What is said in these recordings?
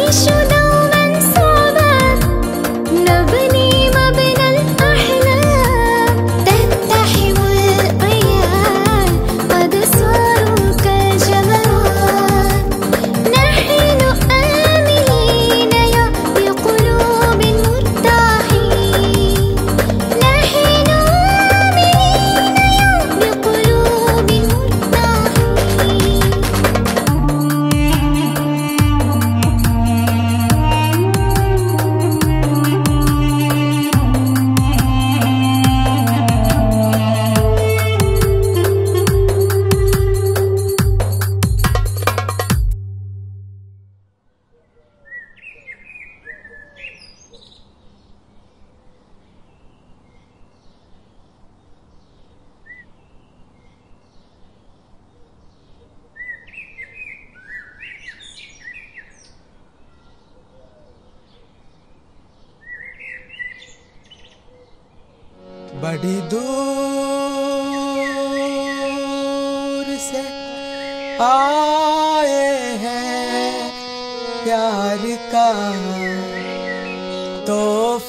نعيش دوما سوا نبني مبنى الأحلام تتحم الأيام قد صاروا كالجمرات نحن آمنين يا بقلوب مرتاحين نحن آمنين يا بقلوب مرتاحين बड़ी दूर से आए हैं प्यार का तो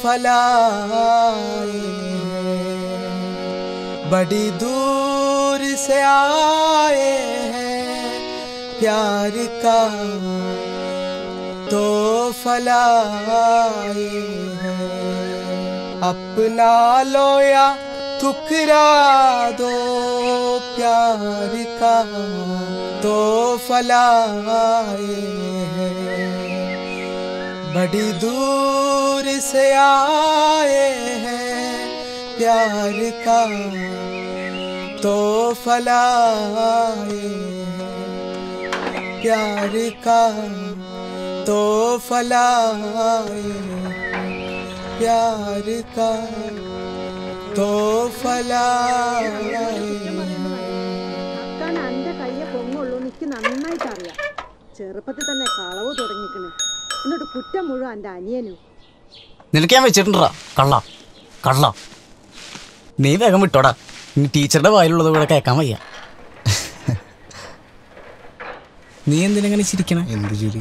फलाए हैं बड़ी दूर से आए हैं प्यार का तो फलाए हैं अपना लो या ठुकरा दो प्यार का तो फलाए हैं बड़ी दूर से आए हैं प्यार का तो फलाए हैं प्यार का तो फलाए प्यार का तो फलाए അക്കാൻ അന്റെ കയ്യെ പൊങ്ങുള്ളൂ എനിക്ക് നന്നായിട്ട് അറിയാം ചെറുപ്പത്തിൽ തന്നെ കളവ് തുടങ്ങിക്കണ് എന്നിട്ട് കുറ്റം മുഴുവൻ എൻ്റെ അനിയനും നിനക്ക് ഞാൻ വെച്ചിട്ടുണ്ടാ കള്ള കള്ള നീ വേഗം വിട്ടോടാ ഇനി ടീച്ചറുടെ വായിലുള്ളത് കൂടെ കേൾക്കാൻ വയ്യ നീ എന്തിനെങ്ങനെ ചിരിക്കണേ എന്ത് ചിരി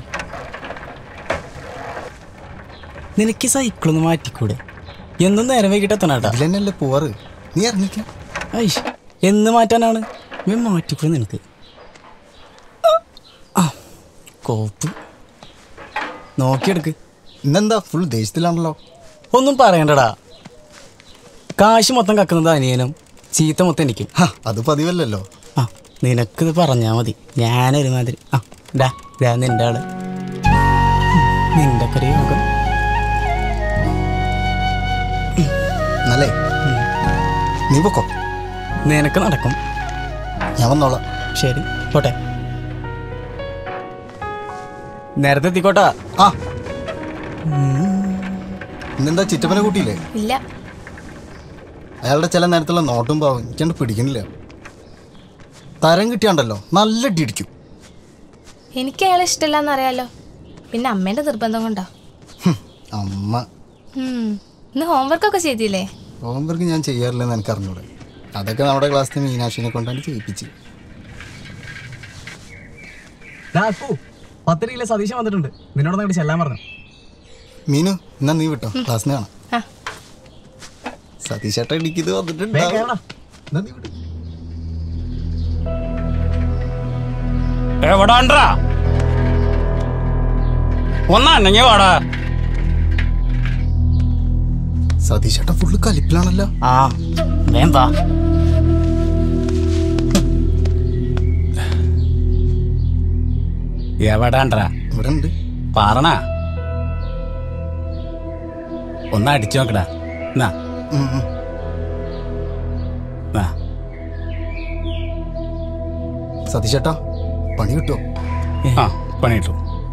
നിനക്ക് സൈക്കിളൊന്ന് മാറ്റിക്കൂടെ എന്നും നേരം വൈകിട്ട് എത്തണേട്ടാ ഇതിലെന്നല്ലേ പോവാറ് നീ ഇറങ്ങിക്കാം ഐഷ് എന്ന് മാറ്റാനാണ് ഞാൻ മാറ്റിക്കൂടെ നിനക്ക് ആ കോപ്പ് നോക്കിയെടുക്ക് ഇന്നെന്താ ഫുൾ ദേഷ്യത്തിലാണല്ലോ ഒന്നും പറയണ്ടടാ കാശ് മൊത്തം കക്കുന്നത് അനിയനും ചീത്ത മൊത്തം എനിക്കും ഹ, അത് പതിവല്ലല്ലോ ആ നിനക്കിത് പറഞ്ഞാ മതി ഞാനൊരുമാതിരി ആ ഡാ ഡാ നിന്റെ ആള് നിന്റെ ഒക്കെ ഒരു യോഗം എന്നല്ലേ നീ പൊക്കോ നിനക്ക് നടക്കും ഞാൻ വന്നോളാം ശരി പോട്ടെ നേരത്തെ എത്തിക്കോട്ടാ ആ ഇന്നെന്താ ചിറ്റപ്പനെ കൂട്ടിയില്ലേ ഇല്ല അയാളുടെ ചില നേരത്തുള്ള നോട്ടും പാവം എനിക്കണ്ട് പിടിക്കണില്ല തരം കിട്ടിയാണ്ടല്ലോ നല്ല ഇടിക്കും എനിക്ക് അയാളെ ഇഷ്ടമല്ലെന്ന് അറിയാലോ പിന്നെ അമ്മേന്റെ നിർബന്ധം കൊണ്ടാ അമ്മ ഉം. ഇന്ന് ഹോംവർക്ക് ഒക്കെ ചെയ്തില്ലേ ഹോംവർക്ക് ഞാൻ ചെയ്യാറില്ലെന്ന് എനിക്ക് അറിഞ്ഞൂടെ അതൊക്കെ നമ്മുടെ ക്ലാസ്സിലെ മീനാക്ഷിനെ കൊണ്ടാണ് ചെയ്യിപ്പിച്ച് പത്തിരിയിലെ സതീശൻ വന്നിട്ടുണ്ട് നിന്നോട് അങ്ങോട്ട് ചെല്ലാൻ പറഞ്ഞു മീനു എന്നാ നീ വിട്ടോ ക്ലാസ്സിന് കാണാം ആ. സതീശേട്ട ഇടിക്കുന്നത് വന്നിട്ടുണ്ട് എവിടാണ്ടാ ഒന്നല്ലെങ്കിൽ വാടാ സതീശേട്ട ഫുള്ള് കലിപ്പിലാണല്ലോ ആ വേം വാ എവിടാണ്ടാ ഇവിടെ ഉണ്ട് പാറണ ഒന്ന് അടിച്ചു നോക്കടാ എന്നാ ഉം, ഉം. എന്നാ സതീശേട്ടാ പണി കിട്ടോ ആ പണിയിട്ടു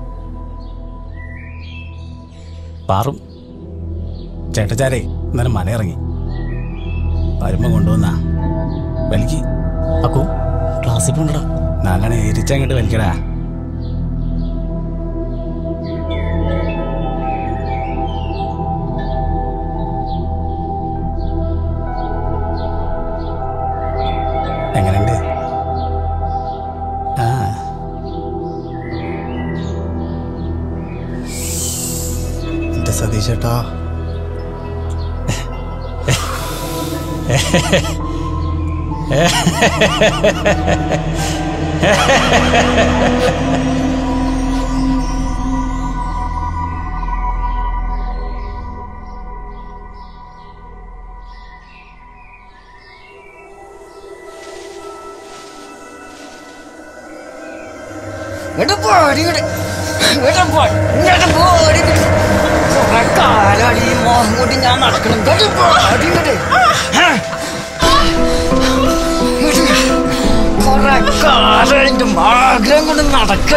പാറും ചേട്ടച്ചാരേ ഇന്നലെ മല ഇറങ്ങി വരുമ്പോ കൊണ്ടുവന്നാ വലിക്ക് അക്കു ക്ലാസ്സിൽ പോണ്ടടാ നാലാണ് എരിച്ചങ്ങോട്ട് വലിക്കടാ എങ്ങനെയുണ്ട് ആ എന്റെ സതീശേട്ടാ ഇങ്ങോട്ട് പോടി ഇങ്ങോട്ട് ഇങ്ങോട്ട് പോ ഇങ്ങോട്ട് പോടി ഇങ്ങോട്ട് കുറെ കാലാടി ഈ മോഹം കൂട്ടി ഞാൻ നടക്കണം ഇങ്ങോട്ട് പോടി ഇങ്ങോട്ട് ഹേ. ഇങ്ങോട്ട് കുറെ കാലം എന്റെ ആഗ്രഹം കൊണ്ട് നടക്ക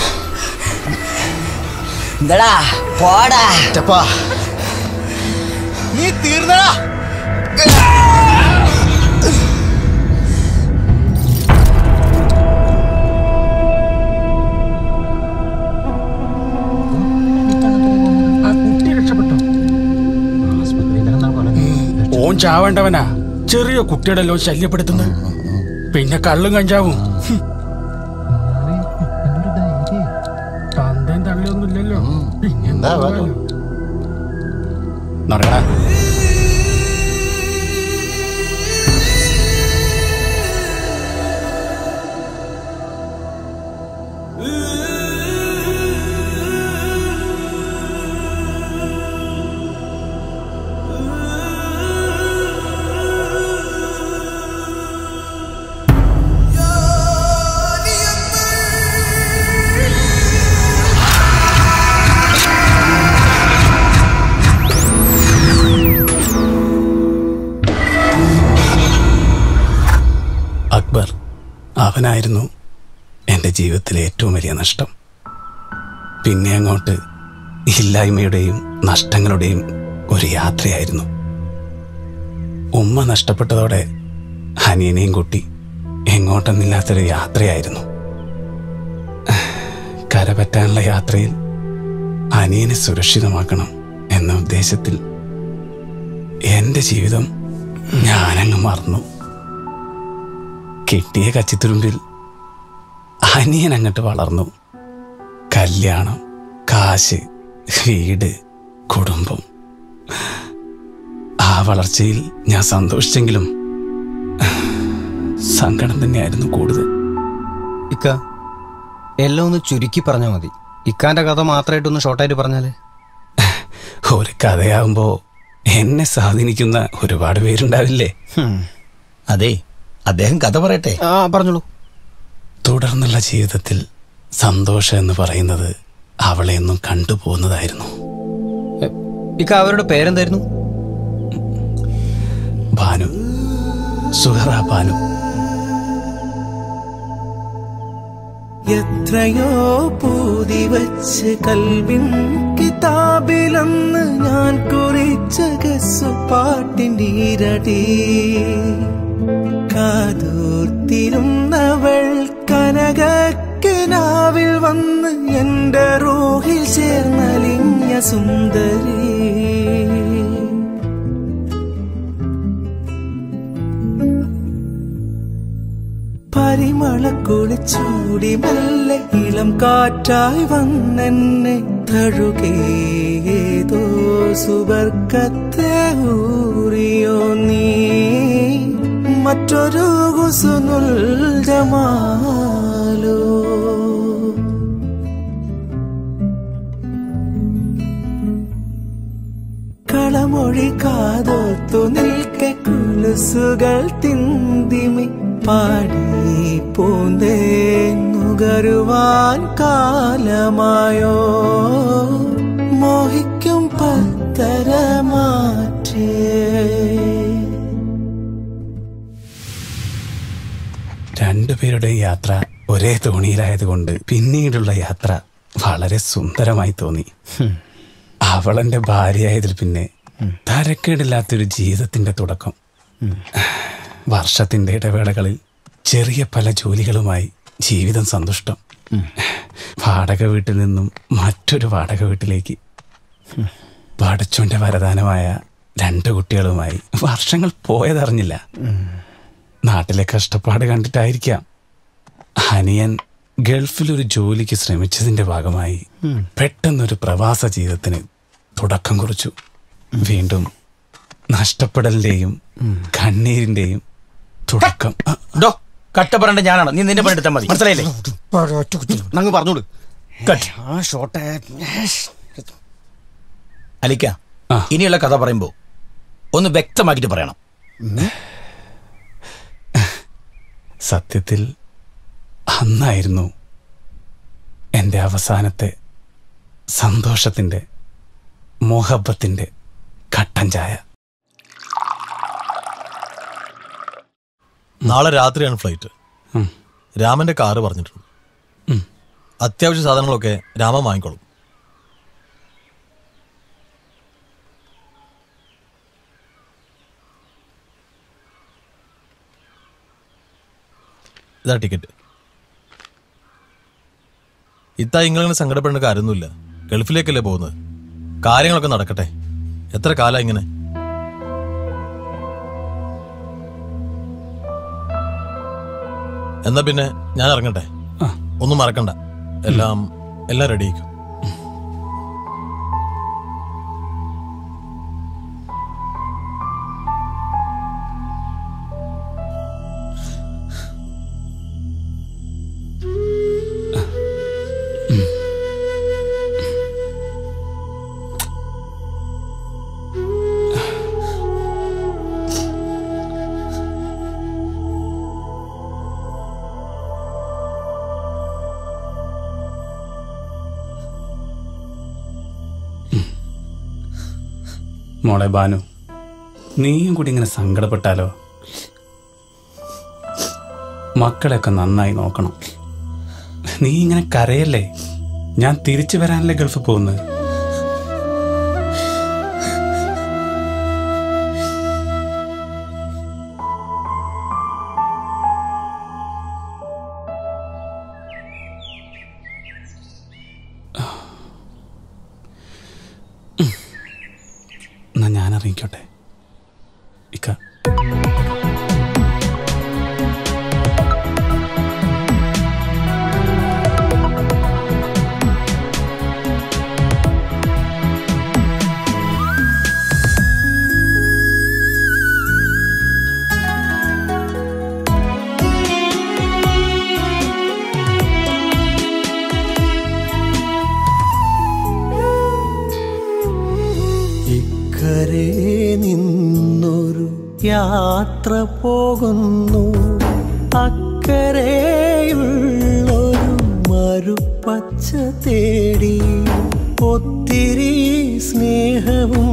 എന്താടാ പോടാ ചപ്പാ നീ തീർന്നടാ ഓൻ ചാവേണ്ടവനാ ചെറിയ കുട്ടിയുടെ ശല്യപ്പെടുത്തുന്നത് പിന്നെ കള്ളും കഞ്ചാവും ഹും. തന്തയും തള്ളിയൊന്നുമില്ലല്ലോ പിന്നെ എന്താ വേണം? നടക്കടാ അക്ബർ അവനായിരുന്നു എൻ്റെ ജീവിതത്തിലെ ഏറ്റവും വലിയ നഷ്ടം പിന്നെ അങ്ങോട്ട് ഇല്ലായ്മയുടെയും നഷ്ടങ്ങളുടെയും ഒരു യാത്രയായിരുന്നു ഉമ്മ നഷ്ടപ്പെട്ടതോടെ അനിയനെയും കൂട്ടി എങ്ങോട്ടെന്നില്ലാത്തൊരു യാത്രയായിരുന്നു കരപറ്റാനുള്ള യാത്രയിൽ അനിയനെ സുരക്ഷിതമാക്കണം എന്ന ഉദ്ദേശത്തിൽ എൻ്റെ ജീവിതം ഞാനങ്ങ് മറന്നു കിട്ടിയ കച്ചിത്തുരുമ്പിൽ അനിയൻ അങ്ങോട്ട് വളർന്നു കല്യാണം കാശ് വീട് കുടുംബം ആ വളർച്ചയിൽ ഞാൻ സന്തോഷിച്ചെങ്കിലും സങ്കടം തന്നെയായിരുന്നു കൂടുതൽ ഇക്ക എല്ലാം ഒന്ന് ചുരുക്കി പറഞ്ഞാൽ മതി ഇക്കാന്റെ കഥ മാത്രമായിട്ടൊന്ന് ഷോർട്ടായിട്ട് പറഞ്ഞാല് ഒരു കഥയാകുമ്പോ എന്നെ സ്വാധീനിക്കുന്ന ഒരുപാട് പേരുണ്ടാവില്ലേ അതെ അദ്ദേഹം കഥ പറയട്ടെ ആ പറഞ്ഞോളൂ തുടർന്നുള്ള ജീവിതത്തിൽ സന്തോഷം എന്ന് പറയുന്നത് അവളെ എന്നും കണ്ടുപോകുന്നതായിരുന്നു എ, ഇക്ക അവരുടെ പേരെന്തായിരുന്നു ഭാനു സുഹറ ഭാനു എത്രയോ പൂതി വച്ച് കൽവിൻ കിതാബിലന്ന് ഞാൻ കുറിച്ച ഗസുപാട്ടിൻ്റെ ഇരടി കാതോർത്തിരുന്നവൾ കനകക്കിനാവിൽ വന്ന് എന്റെ റൂഹിൽ ചേർന്നലിഞ്ഞ സുന്ദരി പരിമളക്കുളിച്ചൂടി മെല്ലെ ഇളം കാറ്റായി വന്നെന്നെ തഴുകേതോ സുവർക്കത്തെ ഊറിയോ നീ മറ്റൊരു കുസുനുൽ ജമാലോ കളമൊഴി കാതോർത്തു നിൽക്കെ കുലുസുകൾ തിന്തിമി പാടി പൂന്തേ നുകരുവാൻ കാലമായോ മോഹിക്കും പത്തരമാറ്റേ രണ്ടുപേരുടെ യാത്ര ഒരേ തോണിയിലായതുകൊണ്ട് പിന്നീടുള്ള യാത്ര വളരെ സുന്ദരമായി തോന്നി അവളെന്റെ ഭാര്യയായതിൽ പിന്നെ തരക്കേടില്ലാത്തൊരു ജീവിതത്തിന്റെ തുടക്കം വർഷത്തിന്റെ ഇടവേളകളിൽ ചെറിയ പല ജോലികളുമായി ജീവിതം സന്തുഷ്ടം വാടക വീട്ടിൽ നിന്നും മറ്റൊരു വാടക വീട്ടിലേക്ക് പടച്ചോന്റെ വരദാനമായ രണ്ട് കുട്ടികളുമായി വർഷങ്ങൾ പോയതറിഞ്ഞില്ല നാട്ടിലെ കഷ്ടപ്പാട് കണ്ടിട്ടായിരിക്കാം അനിയൻ ഗൾഫിൽ ഒരു ജോലിക്ക് ശ്രമിച്ചതിന്റെ ഭാഗമായി പെട്ടെന്നൊരു പ്രവാസ ജീവിതത്തിന് തുടക്കം കുറിച്ചു വീണ്ടും നഷ്ടപ്പെടലിന്റെയും കണ്ണീരിന്റെയും തുടക്കം ആ, ഡോ കട്ടപ്പറണ്ട ഞാനാണ് നീ നിന്റെ പണി എടുത്താൽ മതി മനസ്സിലായില്ലേ നങ്ങ് പറഞ്ഞോളൂ കട്ട് ആ ഷോട്ടെ അലിക്ക ആ. ഇനിയുള്ള കഥ പറയുമ്പോ ഒന്ന് വ്യക്തമാക്കിയിട്ട് പറയണം സത്യത്തിൽ അന്നായിരുന്നു എൻ്റെ അവസാനത്തെ സന്തോഷത്തിൻ്റെ മോഹബത്തിൻ്റെ കട്ടൻ ചായ നാളെ രാത്രിയാണ് ഫ്ലൈറ്റ് ഉം. രാമന്റെ കാറ് പറഞ്ഞിട്ടുണ്ട് ഉം. അത്യാവശ്യ സാധനങ്ങളൊക്കെ രാമൻ വാങ്ങിക്കോളും ഇതാ ടിക്കറ്റ് ഇത്താ ഇങ്ങനെ സങ്കടപ്പെടേണ്ട കാര്യമൊന്നുമില്ല ഗൾഫിലേക്കല്ലേ പോകുന്നത് കാര്യങ്ങളൊക്കെ നടക്കട്ടെ എത്ര കാലം ഇങ്ങനെ എന്നാ പിന്നെ ഞാൻ ഇറങ്ങട്ടെ ആ. ഒന്നും മറക്കണ്ട എല്ലാം എല്ലാം റെഡി ആയിക്കും മോളെ ബാനു നീയും കൂടി ഇങ്ങനെ സങ്കടപ്പെട്ടാലോ മക്കളെയൊക്കെ നന്നായി നോക്കണം നീ ഇങ്ങനെ കരയല്ലേ ഞാൻ തിരിച്ചു വരാനല്ലേ ഗൾഫിൽ പോകുന്നത് എന്നാ ഞാൻ ഇറങ്ങിക്കോട്ടെ ഇക്ക ഇക്കരെ നിന്നൊരു യാത്ര പോകുന്നു അക്കരെയുള്ളൊരു മറുപച്ച തേടി ഒത്തിരി സ്നേഹവും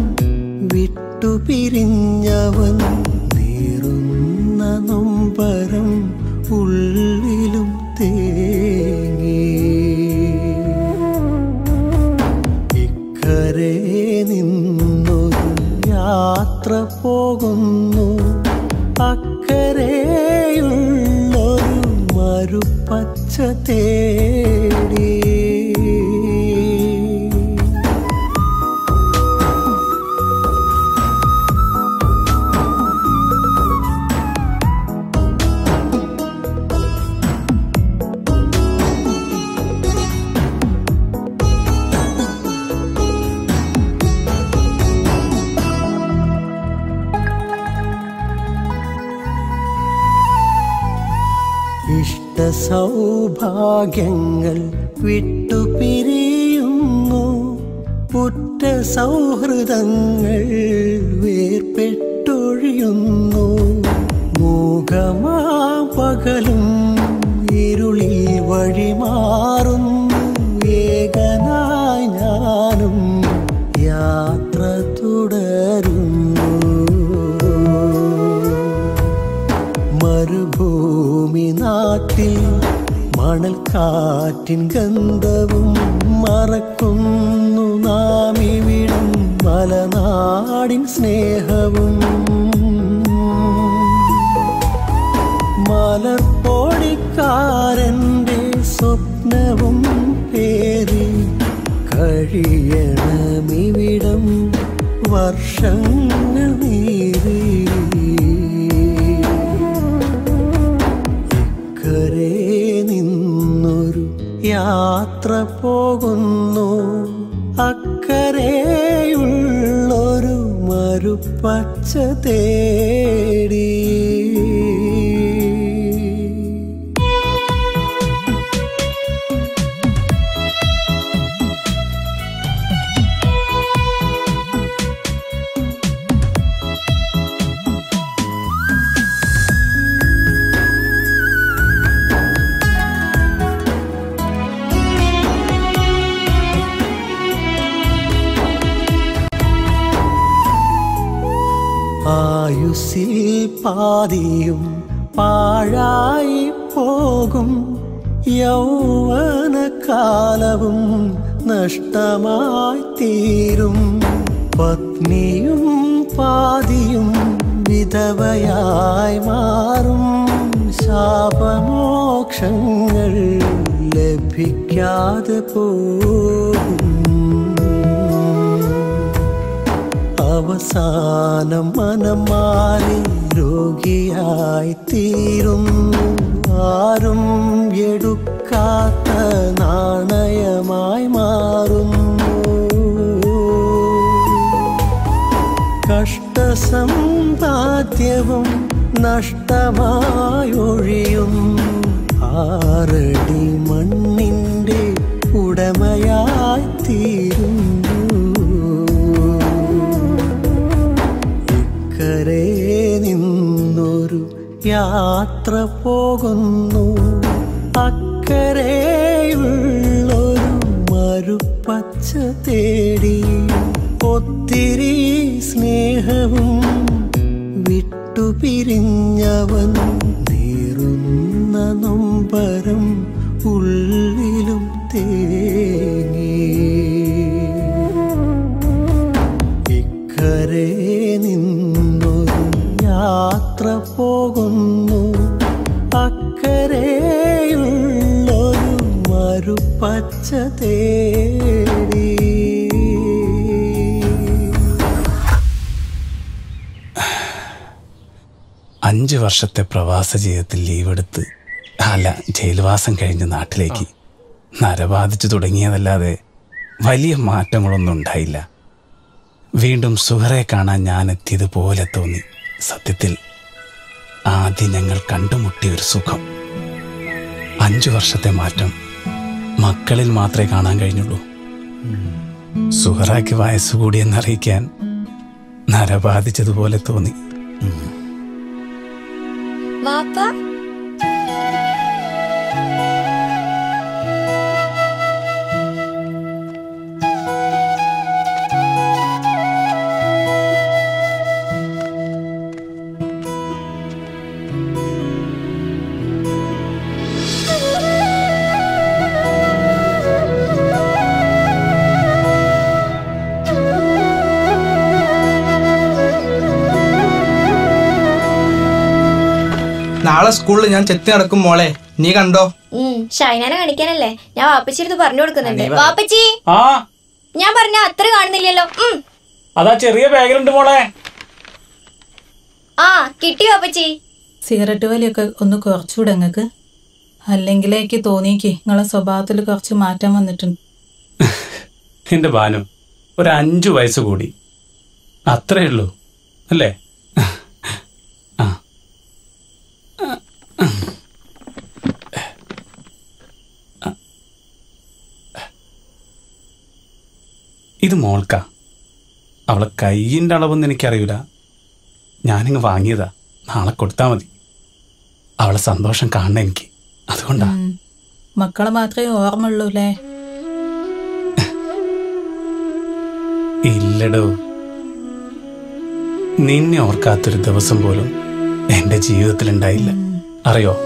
വിട്ടുപിരിഞ്ഞവൻ നേറുന്ന നൊമ്പരം ഉള്ളിലും തേങ്ങി ഇക്കരെ നിന്നൊരു യാത്ര പോകുന്നു അക്കരെയുള്ളൊരു മറുപച്ച തേടി ഇഷ്ട സൗഭാഗ്യങ്ങൾ വിട്ടുപിരിയുന്നു ഉറ്റ സൗഹൃദങ്ങൾ വേർപെട്ടൊഴിയുന്നു മൂകമാ പകലും ഇരുളിൽ വഴിമാറുന്നു ഏകനായി ഞാനും യാത്ര തുടരുന്നു മരുഭൂമി നാട്ടിൽ മണൽക്കാറ്റിൻ ഗന്ധവും മറക്കുന്നു നാം ഇവിടം മലനാടിൻ സ്നേഹവും മലർപ്പൊടിക്കാരൻ്റെ സ്വപ്നവും പേറി കഴിയണമിവിടം വർഷങ്ങൾ നീറി ഇക്കരെ നിന്നൊരു യാത്ര പോകുന്നു അക്കരെ മറുപച്ച തേടി ആയുസ്സിൽ പാതിയും പാഴായി പോകും യൗവനകാലവും നഷ്ടമായി തീരും പത്നിയും പാതിയും വിധവയായി മാറും ശാപമോക്ഷങ്ങൾ ലഭിക്കാതെ പോകും അവസാനം മനം മാറി രോഗിയായി തീരുന്നു ആരും എടുക്കാത്ത നാണയമായി മാറുന്നു കഷ്ടസമ്പാദ്യവും നഷ്ടമായൊഴിയും ആറടി മണ്ണിൻ്റെ ഉടമയായി തീരുന്നു ഇക്കരെ നിന്നൊരു യാത്ര പോകുന്നു അക്കരെയുള്ളൊരു മറുപച്ച തേടി ഒത്തിരി സ്നേഹവും വിട്ടുപിരിഞ്ഞവൻ നേറുന്ന നൊമ്പരം ഉള്ളിലും തേങ്ങി ഇക്കരെ നിന്നൊരു യാത്ര പോകുന്നു അക്കരെയുള്ളൊരു മറുപച്ച തേടി അഞ്ച് വർഷത്തെ പ്രവാസ ജീവിതത്തിൽ ലീവെടുത്ത് അല്ല ജയിൽവാസം കഴിഞ്ഞ് നാട്ടിലേക്ക് നരബാധിച്ചു തുടങ്ങിയതല്ലാതെ വലിയ മാറ്റങ്ങളൊന്നും ഉണ്ടായില്ല വീണ്ടും സുഹറെ കാണാൻ ഞാൻ എത്തിയതുപോലെ തോന്നി സത്യത്തിൽ ആദ്യം ഞങ്ങൾ കണ്ടുമുട്ടിയ ഒരു സുഖം അഞ്ചു വർഷത്തെ മാറ്റം മക്കളിൽ മാത്രമേ കാണാൻ കഴിഞ്ഞുള്ളൂ സുഹറാക്ക് വയസ്സുകൂടിയെന്നറിയിക്കാൻ നരബാധിച്ചതുപോലെ തോന്നി വാപ്പ നാളെ സ്കൂളിൽ ഞാൻ ചെത്തി നടക്കും മോളെ നീ കണ്ടോ ഉം ഷൈനാനെ കാണിക്കാനല്ലേ ഞാൻ വാപ്പച്ചിരുന്ന് പറഞ്ഞു കൊടുക്കുന്നുണ്ട് നീ പറ. വാപ്പച്ചി ആ ഞാൻ പറഞ്ഞ അത്ര കാണുന്നില്ലല്ലോ ഉം അതാ ചെറിയ ബാഗിലുണ്ട് മോളെ ആ കിട്ടി വാപ്പച്ചി സിഗരറ്റ് വലിയൊക്കെ ഒന്ന് കുറച്ചുകൂടെ നിങ്ങൾക്ക് അല്ലെങ്കിലേക്ക് തോന്നിക്ക് നിങ്ങളെ സ്വഭാവത്തിൽ കുറച്ച് മാറ്റം വന്നിട്ടുണ്ട് എന്റെ ബാനു ഒരു അഞ്ചു വയസ്സ് കൂടി അത്രേ ഉള്ളൂ അല്ലേ ആ ഇത് മോൾക്കാ അവളെ കയ്യിൻ്റെ അളവൊന്നും എനിക്കറിയില്ല ഞാനിങ്ങ് വാങ്ങിയതാ നാളെ കൊടുത്താൽ മതി അവളെ സന്തോഷം കാണണം എനിക്ക് അതുകൊണ്ടാ ഉം. മക്കളെ മാത്രമേ ഓർമ്മയുള്ളൂ അല്ലേ ഇല്ലടോ നിന്നെ ഓർക്കാത്തൊരു ദിവസം പോലും എന്റെ ജീവിതത്തിൽ ഉണ്ടായില്ല അറിയോ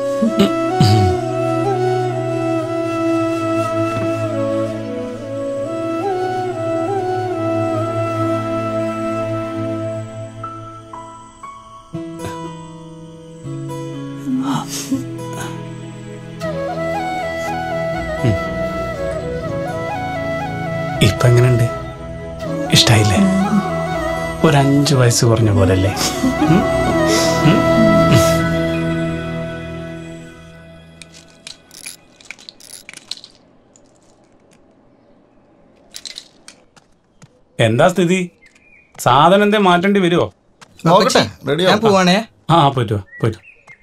ഇപ്പൊ എങ്ങനെയുണ്ട് ഇഷ്ടായില്ലേ ഒരു അഞ്ചു വയസ്സ് കുറഞ്ഞ പോലല്ലേ ഉം? ഉം? എന്താ സ്ഥിതി സാധനം എന്തേ മാറ്റേണ്ടി വരുമോ നോക്കട്ടെ റെഡി ഞാൻ പോവാണേ ആ പോയിട്ട് വാ പോയിട്ട് വാ.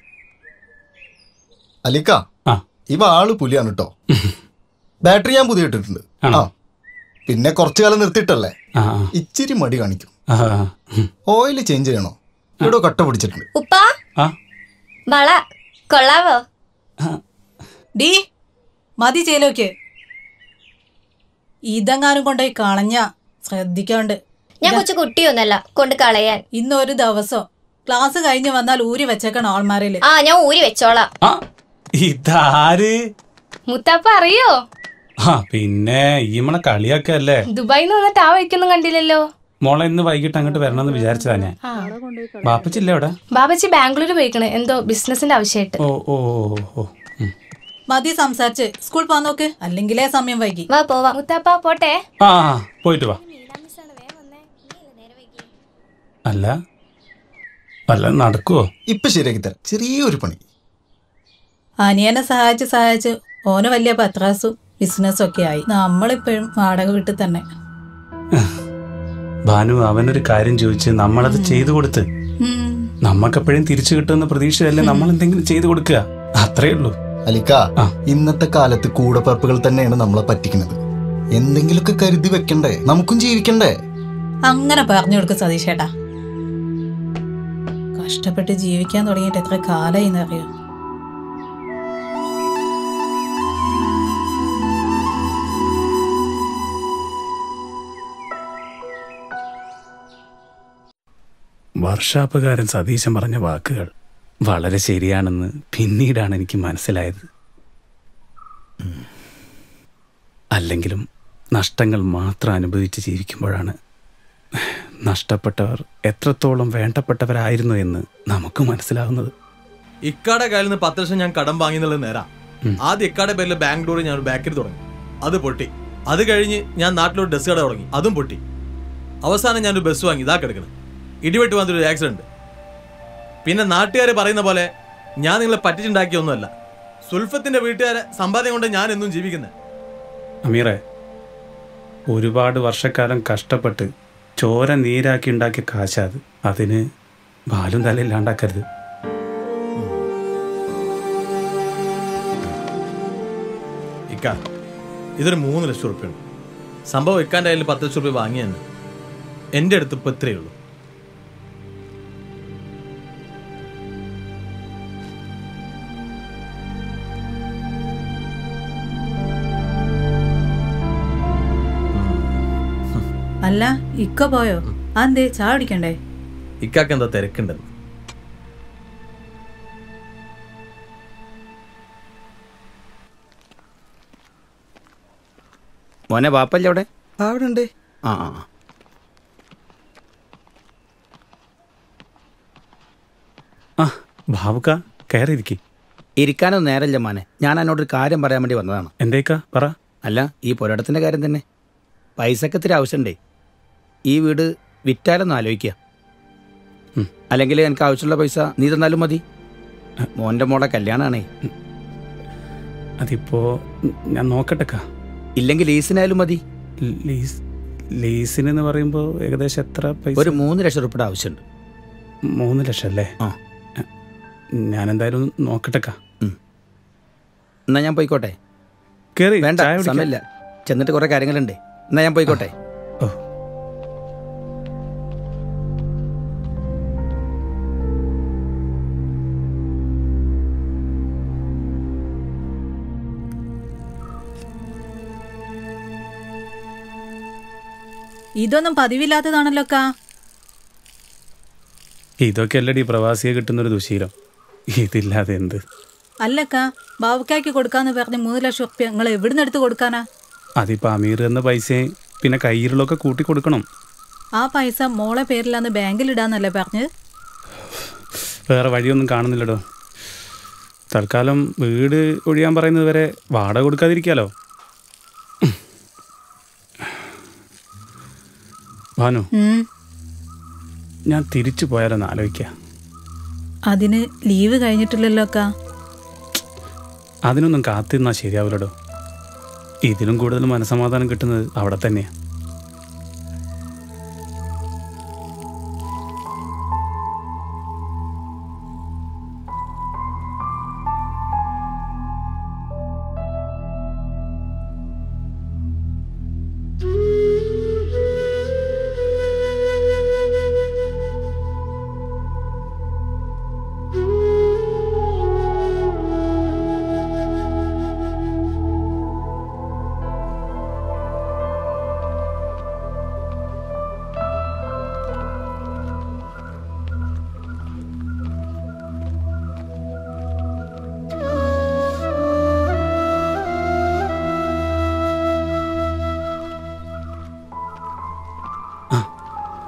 അലിക്ക ആ. ഇവ ആള് പുലിയാണ് കേട്ടോ ബാറ്ററി ഞാൻ പുതിയ ഇട്ടിട്ടുണ്ട് ആണോ? ആ പിന്നെ കുറച്ചു കാലം നിർത്തിയിട്ടല്ലേ ആ ആ. ഇച്ചിരി മടി കാണിക്കും ആ ആ. ഉം. ഓയിൽ ചേഞ്ച് ചെയ്യണോ ഇവിടെ കട്ട പിടിച്ചിട്ടുണ്ട് ഉപ്പാ ആ വള കൊള്ളാവോ ഡീ മതി ചേലോക്ക് ഇതെങ്ങാനും കൊണ്ടുപോയി കളഞ്ഞ ശ്രദ്ധിക്കാണ്ട് ഞാൻ കൊച്ചു കുട്ടിയൊന്നല്ല കൊണ്ട് കളയാൻ ഇന്നൊരു ദിവസം ക്ലാസ് കഴിഞ്ഞ് വന്നാൽ ഊരി വെച്ചേക്കണം ആൾമാരില് ആ ഞാൻ ഊരി വെച്ചോളാം ആ ഇതാര് മുത്താപ്പ അറിയോ ആ പിന്നെ ഈ നമ്മളെ കളിയൊക്കെ അല്ലേ ദുബായിൽ നിന്ന് വന്നിട്ട് ആ വഴിക്കൊന്നും കണ്ടില്ലല്ലോ മോളെ ഇന്ന് വൈകിട്ട് അങ്ങോട്ട് വരണമെന്ന് വിചാരിച്ചതാ ഞാൻ ആ ബാപ്പച്ചില്ല അവിടെ ബാബച്ചി ബാംഗ്ലൂർ പോയിക്കണ് എന്തോ ബിസിനസിന്റെ ആവശ്യമായിട്ട് ഓ ഓ ഓ ഓ ഉം. മതി സംസാരിച്ച് സ്കൂൾ പോകാൻ നോക്ക് അല്ലെങ്കിലേ സമയം വൈകി വാ പോവാ മുത്താപ്പ പോട്ടെ ആ ആ, പോയിട്ട് വാ അല്ല അല്ല നടക്കുവോ ഇപ്പൊ ശരിയാക്കി തരാം ചെറിയൊരു പണി അനിയനെ സഹായിച്ച് സഹായിച്ച് ഓന് വലിയ പത്രാസും ബിസിനസ്സും ഒക്കെ ആയി നമ്മളിപ്പോഴും വാടക വീട്ടിൽ തന്നെ ഭാനു അവനൊരു കാര്യം ചോദിച്ച് നമ്മളത് ചെയ്തു കൊടുത്ത് ഉം. നമുക്കെപ്പോഴും തിരിച്ചു കിട്ടുമെന്ന പ്രതീക്ഷയല്ലേ നമ്മൾ എന്തെങ്കിലും ചെയ്തു കൊടുക്കുക അത്രേ ഉള്ളൂ അലിക്ക ഇന്നത്തെ കാലത്ത് കൂടപ്പറപ്പുകൾ തന്നെയാണ് നമ്മളെ പറ്റിക്കുന്നത് എന്തെങ്കിലുമൊക്കെ കരുതി വെക്കണ്ടേ നമുക്കും ജീവിക്കണ്ടേ അങ്ങനെ പറഞ്ഞു കൊടുക്കും സതീഷേട്ടാ കഷ്ടപ്പെട്ട് ജീവിക്കാൻ തുടങ്ങിയിട്ട് എത്ര കാലമായി എന്നറിയോ വർഷാപ്പുകാരൻ സതീശൻ പറഞ്ഞ വാക്കുകൾ വളരെ ശരിയാണെന്ന് പിന്നീടാണ് എനിക്ക് മനസ്സിലായത് അല്ലെങ്കിലും നഷ്ടങ്ങൾ മാത്രം അനുഭവിച്ച് ജീവിക്കുമ്പോഴാണ് നഷ്ടപ്പെട്ടവർ എത്രത്തോളം വേണ്ടപ്പെട്ടവരായിരുന്നു എന്ന് നമുക്ക് മനസ്സിലാവുന്നത് ഇക്കാടെ കയ്യിൽ നിന്ന് പത്ത് ലക്ഷം ഞാൻ കടം വാങ്ങി എന്നുള്ളത് നേരാ ആദ്യം ഇക്കാടെ പേരിൽ ബാംഗ്ലൂരിൽ ഞാൻ ഒരു ബേക്കറി തുടങ്ങി അത് പൊട്ടി അത് കഴിഞ്ഞ് ഞാൻ നാട്ടിലൊരു ഡ്രസ് കട തുടങ്ങി അതും പൊട്ടി അവസാനം ഞാനൊരു ബസ് വാങ്ങി ഇതാ കിടക്കണം ഇടിവെട്ട് വന്നൊരു ആക്സിഡന്റ് പിന്നെ നാട്ടുകാർ പറയുന്ന പോലെ ഞാൻ നിങ്ങളെ പറ്റിച്ചുണ്ടാക്കിയൊന്നുമല്ല സുൽഫത്തിന്റെ വീട്ടുകാരെ സമ്പാദ്യം കൊണ്ട് ഞാൻ എന്നും ജീവിക്കുന്നത് അമീറെ ഒരുപാട് വർഷക്കാലം കഷ്ടപ്പെട്ട് ചോര നീരാക്കി ഉണ്ടാക്കിയ കാശാത് അതിന് ബാലും തലയില്ലാണ്ടാക്കരുത് ഇക്ക ഇതൊരു മൂന്ന് ലക്ഷം റുപ്യുണ്ട് സംഭവം ഇക്കാൻ്റെ കയ്യിൽ പത്ത് ലക്ഷം റുപ്യ വാങ്ങിയെന്ന് എൻ്റെ അടുത്ത് ഇപ്പം ഇത്രയേ ഉള്ളൂ അല്ല ഇക്ക പോയോ അതെന്തേ ചായ കുടിക്കണ്ടേ ഇക്കാക്ക് എന്താ തിരക്കുണ്ടെന്ന് മോനെ ബാപ്പല്ലേ അവിടെ അവിടെ ഉണ്ട് ആ ആ ആ. ആ ഭാവുക്ക കയറിയിരിക്കി ഇരിക്കാനൊന്നും നേരമില്ല മോനെ ഞാൻ എന്നോടൊരു കാര്യം പറയാൻ വേണ്ടി വന്നതാണ് എന്തേക്കാ പറ അല്ല ഈ പുരടത്തിന്റെ കാര്യം തന്നെ പൈസക്ക് ഇത്തിരി ആവശ്യമുണ്ടേ ഈ വീട് വിറ്റാലൊന്ന് ആലോചിക്കുക അല്ലെങ്കിൽ എനിക്ക് ആവശ്യമുള്ള പൈസ നീ തന്നാലും മതി മോന്റെ മോളെ കല്യാണമാണേ അതിപ്പോ ഞാൻ നോക്കട്ടെക്കാ ഇല്ലെങ്കിൽ ലീസിനായാലും മതി ലീസ് ലീസിനെന്ന് പറയുമ്പോൾ ഏകദേശം എത്ര പൈസ ഒരു മൂന്ന് ലക്ഷം റുപ്യയുടെ ആവശ്യമുണ്ട് മൂന്ന് ലക്ഷം അല്ലേ ആ ഞാൻ എന്തായാലും നോക്കട്ടെക്കാ എന്നാ ഞാൻ പോയിക്കോട്ടെ കേറി വേണ്ട ചായ കുടിക്കാം. സമയമില്ല ചെന്നിട്ട് കുറെ കാര്യങ്ങളുണ്ട് എന്നാ ഞാൻ പോയിക്കോട്ടെ ഓ ഇതൊന്നും പതിവില്ലാത്തതാണല്ലോ അക്കാ ഇതൊക്കെ അല്ലടി പ്രവാസിയെ കിട്ടുന്നൊരു ദുശീലം ഇതില്ലാതെ എന്ത് അല്ലക്ക ബാബുക്കായ്ക്ക് കൊടുക്കാന്ന് പറഞ്ഞ് മൂന്ന് ലക്ഷം ഉറുപ്പ്യ നിങ്ങൾ എവിടുന്ന് എടുത്ത് കൊടുക്കാനാ അതിപ്പോ അമീർ എന്ന പൈസയും പിന്നെ കയ്യിലുള്ളൊക്കെ കൂട്ടി കൊടുക്കണം ആ പൈസ മോളെ പേരിലാന്ന് ബാങ്കിലിടാന്നല്ലേ പറഞ്ഞത് വേറെ വഴിയൊന്നും കാണുന്നില്ലടോ തൽക്കാലം വീട് ഒഴിയാൻ പറയുന്നത് വരെ വാടക കൊടുക്കാതിരിക്കാലോ ഭാനു ഉം. ഞാൻ തിരിച്ചു പോയാലൊന്ന് ആലോചിക്കാം അതിന് ലീവ് കഴിഞ്ഞിട്ടില്ലല്ലോ അക്ക അതിനൊന്നും കാത്തിരുന്നാൽ ശരിയാവില്ലടോ ഇതിലും കൂടുതൽ മനസമാധാനം കിട്ടുന്നത് അവിടെ തന്നെയാ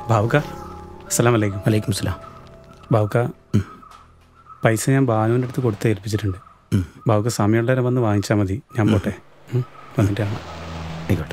ബാബുക്ക അസ്സലാം വലൈക്കും വലൈക്കും സ്ലാം ബാബുക്ക പൈസ ഞാൻ ബാനുവിൻ്റെ അടുത്ത് കൊടുത്ത് ഏൽപ്പിച്ചിട്ടുണ്ട് ബാബുക്ക സമയമുള്ളവരെ വന്ന് വാങ്ങിച്ചാൽ മതി ഞാൻ പോട്ടെ ഉം, വന്നിട്ട് കാണാം ആയിക്കോട്ടെ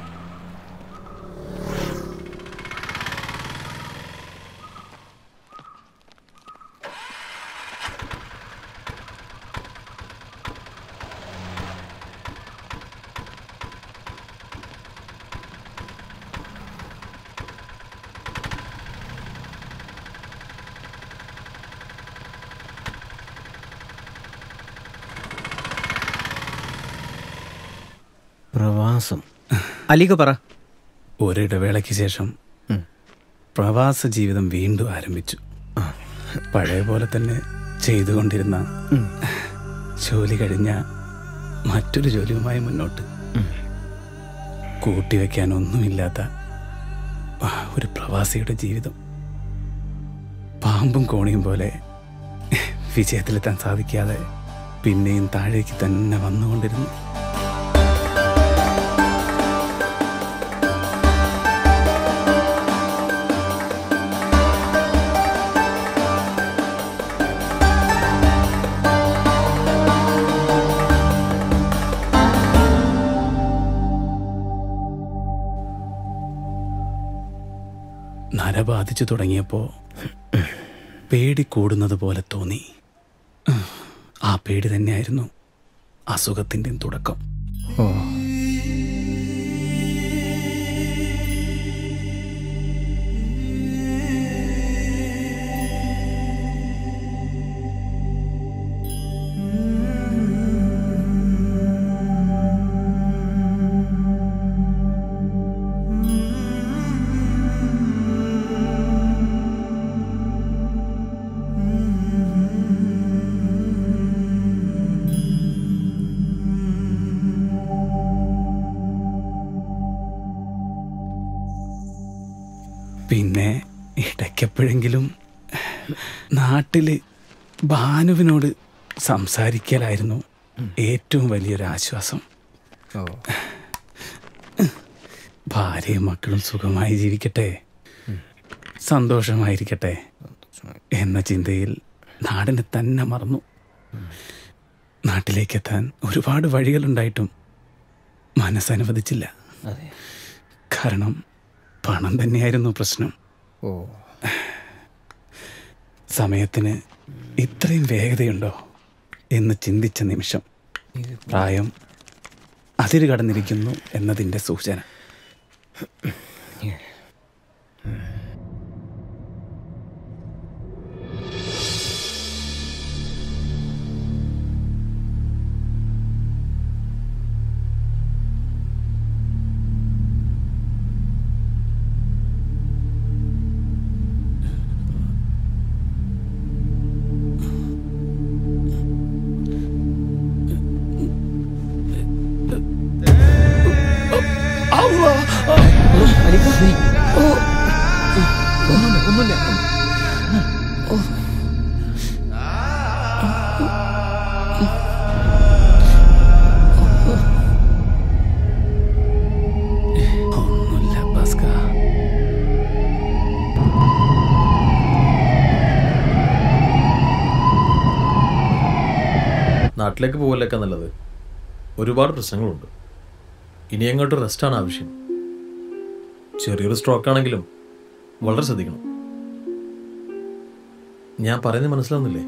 പ്രവാസം അലിക പറ ഒരിടവേളയ്ക്ക് ശേഷം പ്രവാസ ജീവിതം വീണ്ടും ആരംഭിച്ചു പഴയ പോലെ തന്നെ ചെയ്തുകൊണ്ടിരുന്ന ജോലി കഴിഞ്ഞ മറ്റൊരു ജോലിയുമായി മുന്നോട്ട് കൂട്ടിവെക്കാൻ ഒന്നുമില്ലാത്ത ആ, ഒരു പ്രവാസിയുടെ ജീവിതം പാമ്പും കോണിയും പോലെ വിജയത്തിലെത്താൻ സാധിക്കാതെ പിന്നെയും താഴേക്ക് തന്നെ വന്നുകൊണ്ടിരുന്നു നര ബാധിച്ചു തുടങ്ങിയപ്പോൾ പേടി കൂടുന്നത് പോലെ തോന്നി ആ പേടി തന്നെയായിരുന്നു അസുഖത്തിൻ്റെ തുടക്കം ഓ പിന്നെ ഇടയ്ക്കെപ്പോഴെങ്കിലും നാട്ടിൽ ഭാനുവിനോട് സംസാരിക്കലായിരുന്നു ഏറ്റവും വലിയൊരു ആശ്വാസം ഭാര്യയും മക്കളും സുഖമായി ജീവിക്കട്ടെ സന്തോഷമായിരിക്കട്ടെ എന്ന ചിന്തയിൽ നാടിനെ തന്നെ മറന്നു നാട്ടിലേക്കെത്താൻ ഒരുപാട് വഴികളുണ്ടായിട്ടും മനസ്സനുവദിച്ചില്ല കാരണം പണം തന്നെയായിരുന്നു പ്രശ്നം ഓ സമയത്തിന് ഇത്രയും വേഗതയുണ്ടോ എന്ന് ചിന്തിച്ച നിമിഷം പ്രായം അതിര് കടന്നിരിക്കുന്നു എന്നതിൻ്റെ സൂചന ഒന്നുമില്ല ഒന്നുമില്ല ഭാസ്ക നാട്ടിലേക്ക് പോകലൊക്കെ നല്ലത് ഒരുപാട് പ്രശ്നങ്ങളുണ്ട് ഇനി അങ്ങോട്ട് റെസ്റ്റാണ് ആവശ്യം ചെറിയൊരു സ്ട്രോക്ക് ആണെങ്കിലും വളരെ ശ്രദ്ധിക്കണം ഞാൻ പറയുന്നത് മനസ്സിലാവുന്നില്ലേ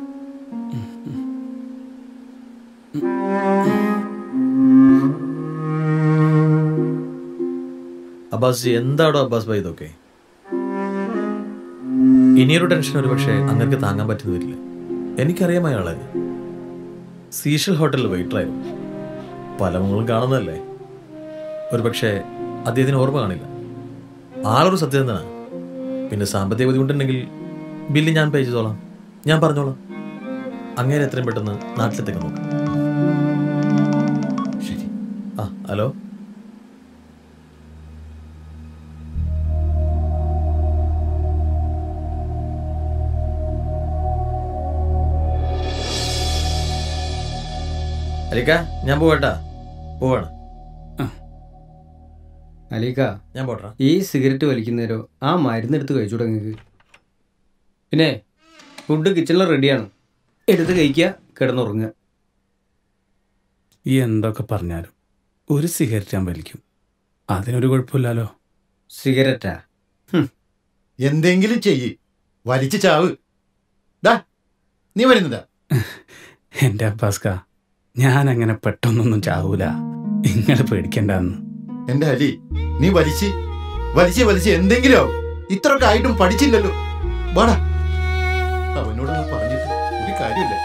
അബ്ബാസ് ജി എന്താടോ അബ്ബാസ് ഭായി ഇതൊക്കെ ഇനിയൊരു ടെൻഷൻ ഒരു പക്ഷേ അങ്ങനെ താങ്ങാൻ പറ്റുന്ന വരില്ല എനിക്കറിയാം അയാളെ സീഷൽ ഹോട്ടലിൽ വെയിറ്ററായിരുന്നു പല മുകളും കാണുന്നതല്ലേ ഒരു പക്ഷേ അദ്ദേഹത്തിന് ഓർമ്മ കാണില്ല ആളൊരു സത്യസന്ധനാണ് പിന്നെ സാമ്പത്തിക ബുദ്ധിമുട്ടുണ്ടെങ്കിൽ ബില്ല് ഞാൻ പേ ചെയ്തോളാം ഞാൻ പറഞ്ഞോളാം അങ്ങനെ എത്രയും പെട്ടെന്ന് നാട്ടിലെത്തേക്ക് നോക്കാം ശരി ആ ഹലോ അലിക്ക ഞാൻ പോവട്ടാ പോവാണ് അലീക്ക ഞാൻ പോട്ടാ ഈ സിഗരറ്റ് വലിക്കുന്നേരോ ആ മരുന്നെടുത്ത് കഴിച്ചു തുടങ്ങിക്ക് പിന്നെ ഫുഡ് കിച്ചണിൽ റെഡിയാണ് എടുത്ത് കഴിക്കുക കിടന്നുറങ്ങുക ഈ എന്തൊക്കെ പറഞ്ഞാലും ഒരു സിഗരറ്റ് ഞാൻ വലിക്കും അതിനൊരു കുഴപ്പമില്ലല്ലോ സിഗരറ്റാ എന്തെങ്കിലും ചെയ്യ് വലിച്ചു ചാവ് ഡാ നീ വരുന്നതാ എൻ്റെ അബ്ബാസ്ക ഞാൻ അങ്ങനെ പെട്ടെന്നൊന്നും ചാവൂല നിങ്ങൾ പേടിക്കണ്ടെന്ന് എന്റെ അലി നീ വലിച്ച് വലിച്ച് വലിച്ച് എന്തെങ്കിലും ആവും ഇത്രയൊക്കെ ആയിട്ടും പഠിച്ചില്ലല്ലോ വാടാ അവനോട് ഞാൻ പറഞ്ഞിട്ട് ഒരു കാര്യമില്ല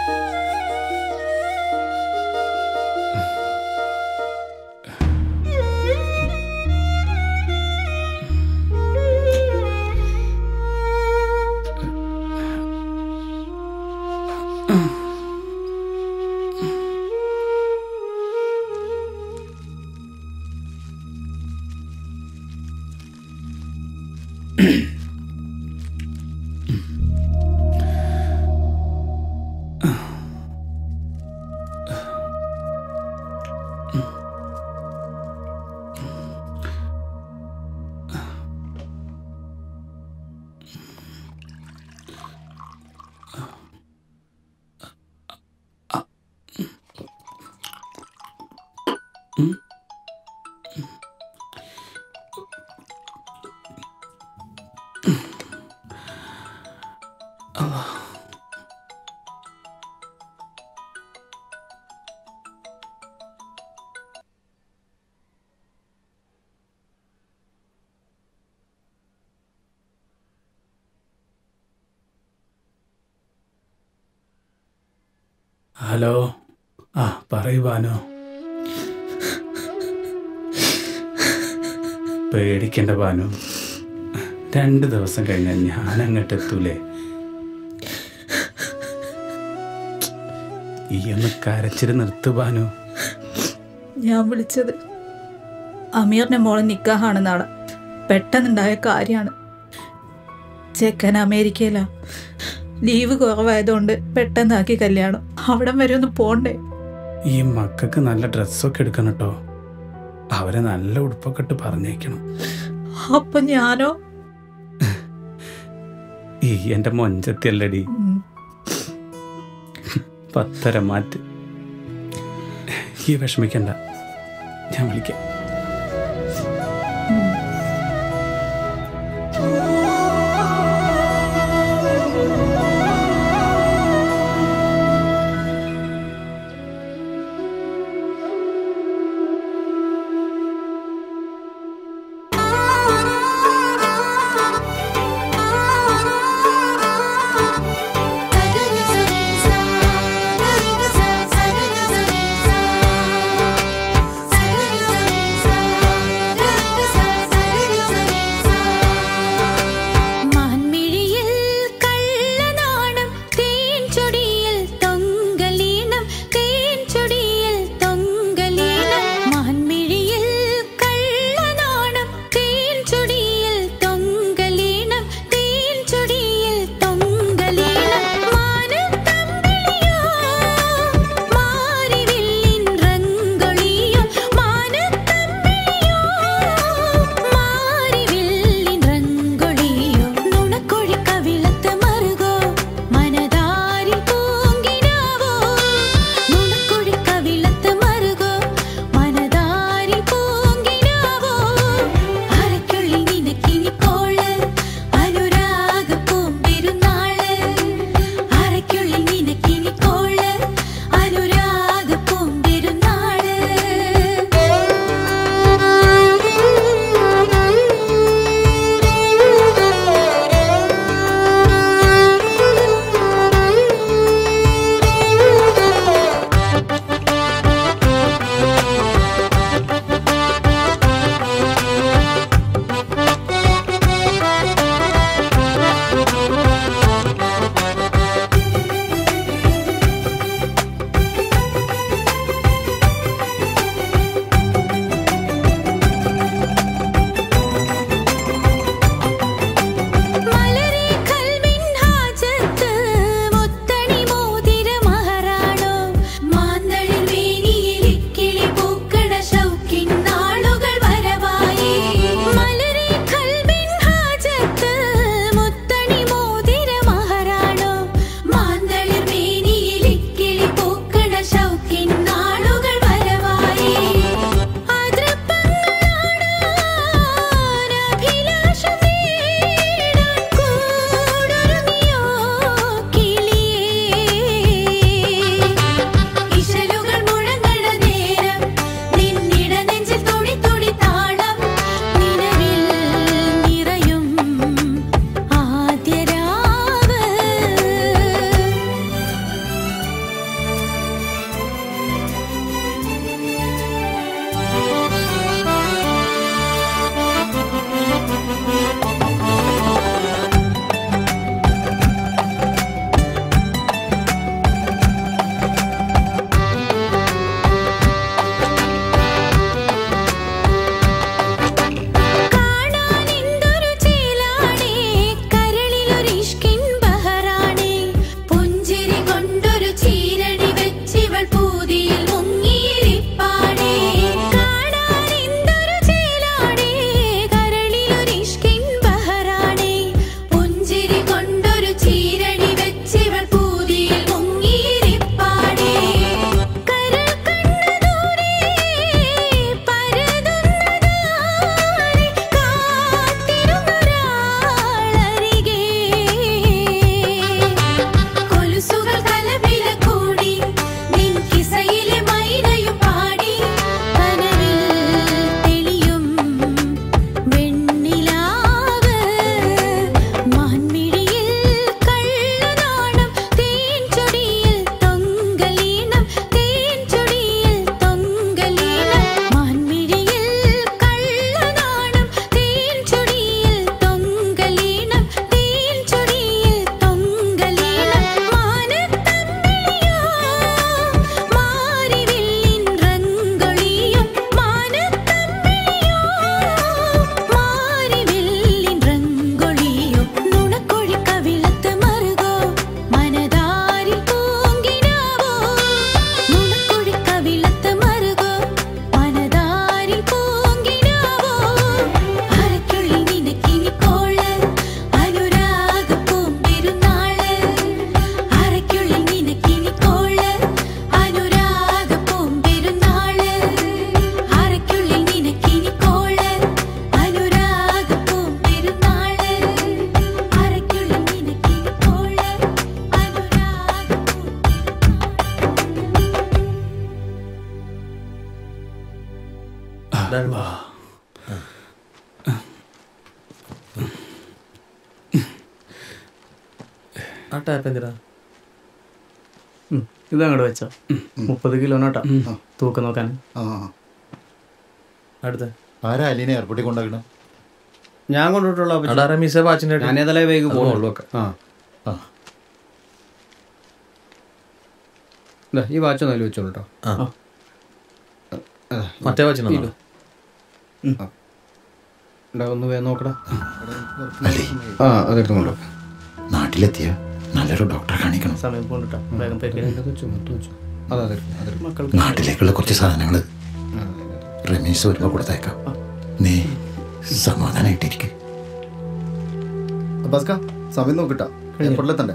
ഹലോ ആ പറയൂ ബാനു പേടിക്കണ്ട ബാനു രണ്ട് ദിവസം കഴിഞ്ഞാൽ ഞാൻ അങ്ങോട്ട് എത്തൂലേ ഈ ഒന്ന് കരച്ചിട്ട് നിർത്ത് ബാനു ഞാൻ വിളിച്ചത് അമീറിന്റെ മോളെ നിക്കാഹാണ് നാളെ പെട്ടെന്നുണ്ടായ കാര്യമാണ് ചെക്കൻ അമേരിക്കയിലാ ലീവ് കുറവായതുകൊണ്ട് പെട്ടെന്നാക്കി കല്യാണം അവിടം വരെ ഒന്ന് പോണ്ടേ ഈ മക്കൾക്ക് നല്ല ഡ്രസ്സൊക്കെ എടുക്കണം കേട്ടോ അവരെ നല്ല ഉടുപ്പൊക്കെ ഇട്ട് പറഞ്ഞേക്കണം അപ്പൊ ഞാനോ ഈ എൻ്റെ മൊഞ്ചത്തിയല്ലടി ഉം. പത്തര മാറ്റ് ഈ വിഷമിക്കണ്ട ഞാൻ വിളിക്കാം Sa ആ ടാപ്പ് എന്തിനാ ഇത് അങ്ങോട്ട് വെച്ചോ മുപ്പത് കിലോനോട്ടാ തൂക്കം നോക്കാൻ അടുത്ത ആരാ അലീനെ എയർപോർട്ടിൽ കൊണ്ടാക്കണം ഞാൻ കൊണ്ടുപോയിട്ടുള്ള അടാ റമീസ വാച്ചിന്റെ ഞാൻ ഏതായാലും വേഗം അത് പോകുന്നുള്ളൂ നോക്കാം. ഒക്കെ ആ ദാ, ഈ വാച്ച് ഒന്ന് അതിൽ വെച്ചോളൂ കേട്ടോ ആ. മറ്റേ വാച്ചിനാണോ? ഇല്ലു. ആ. എടാ, ഒന്ന് വേഗം നോക്കടാ ആ അതെടുത്ത് കൊണ്ടോ നാട്ടിലെത്തിയ നല്ലൊരു ഡോക്ടറെ കാണിക്കണം സമയം പോണ്ടിട്ടാ വേഗം തരിക അതാ അതെടുത്ത് അതെടുത്ത് മക്കൾക്ക് നാട്ടിലേക്കുള്ള കുറച്ച് സാധനങ്ങൾ റമീസ് വരുമ്പോൾ കൊടുത്തേക്കാം നീ സമാധാനായിട്ടിരിക്കും അബ്ബാസ്ക സമയം നോക്കിട്ടാ എയർപോർട്ടിലെത്തണ്ടേ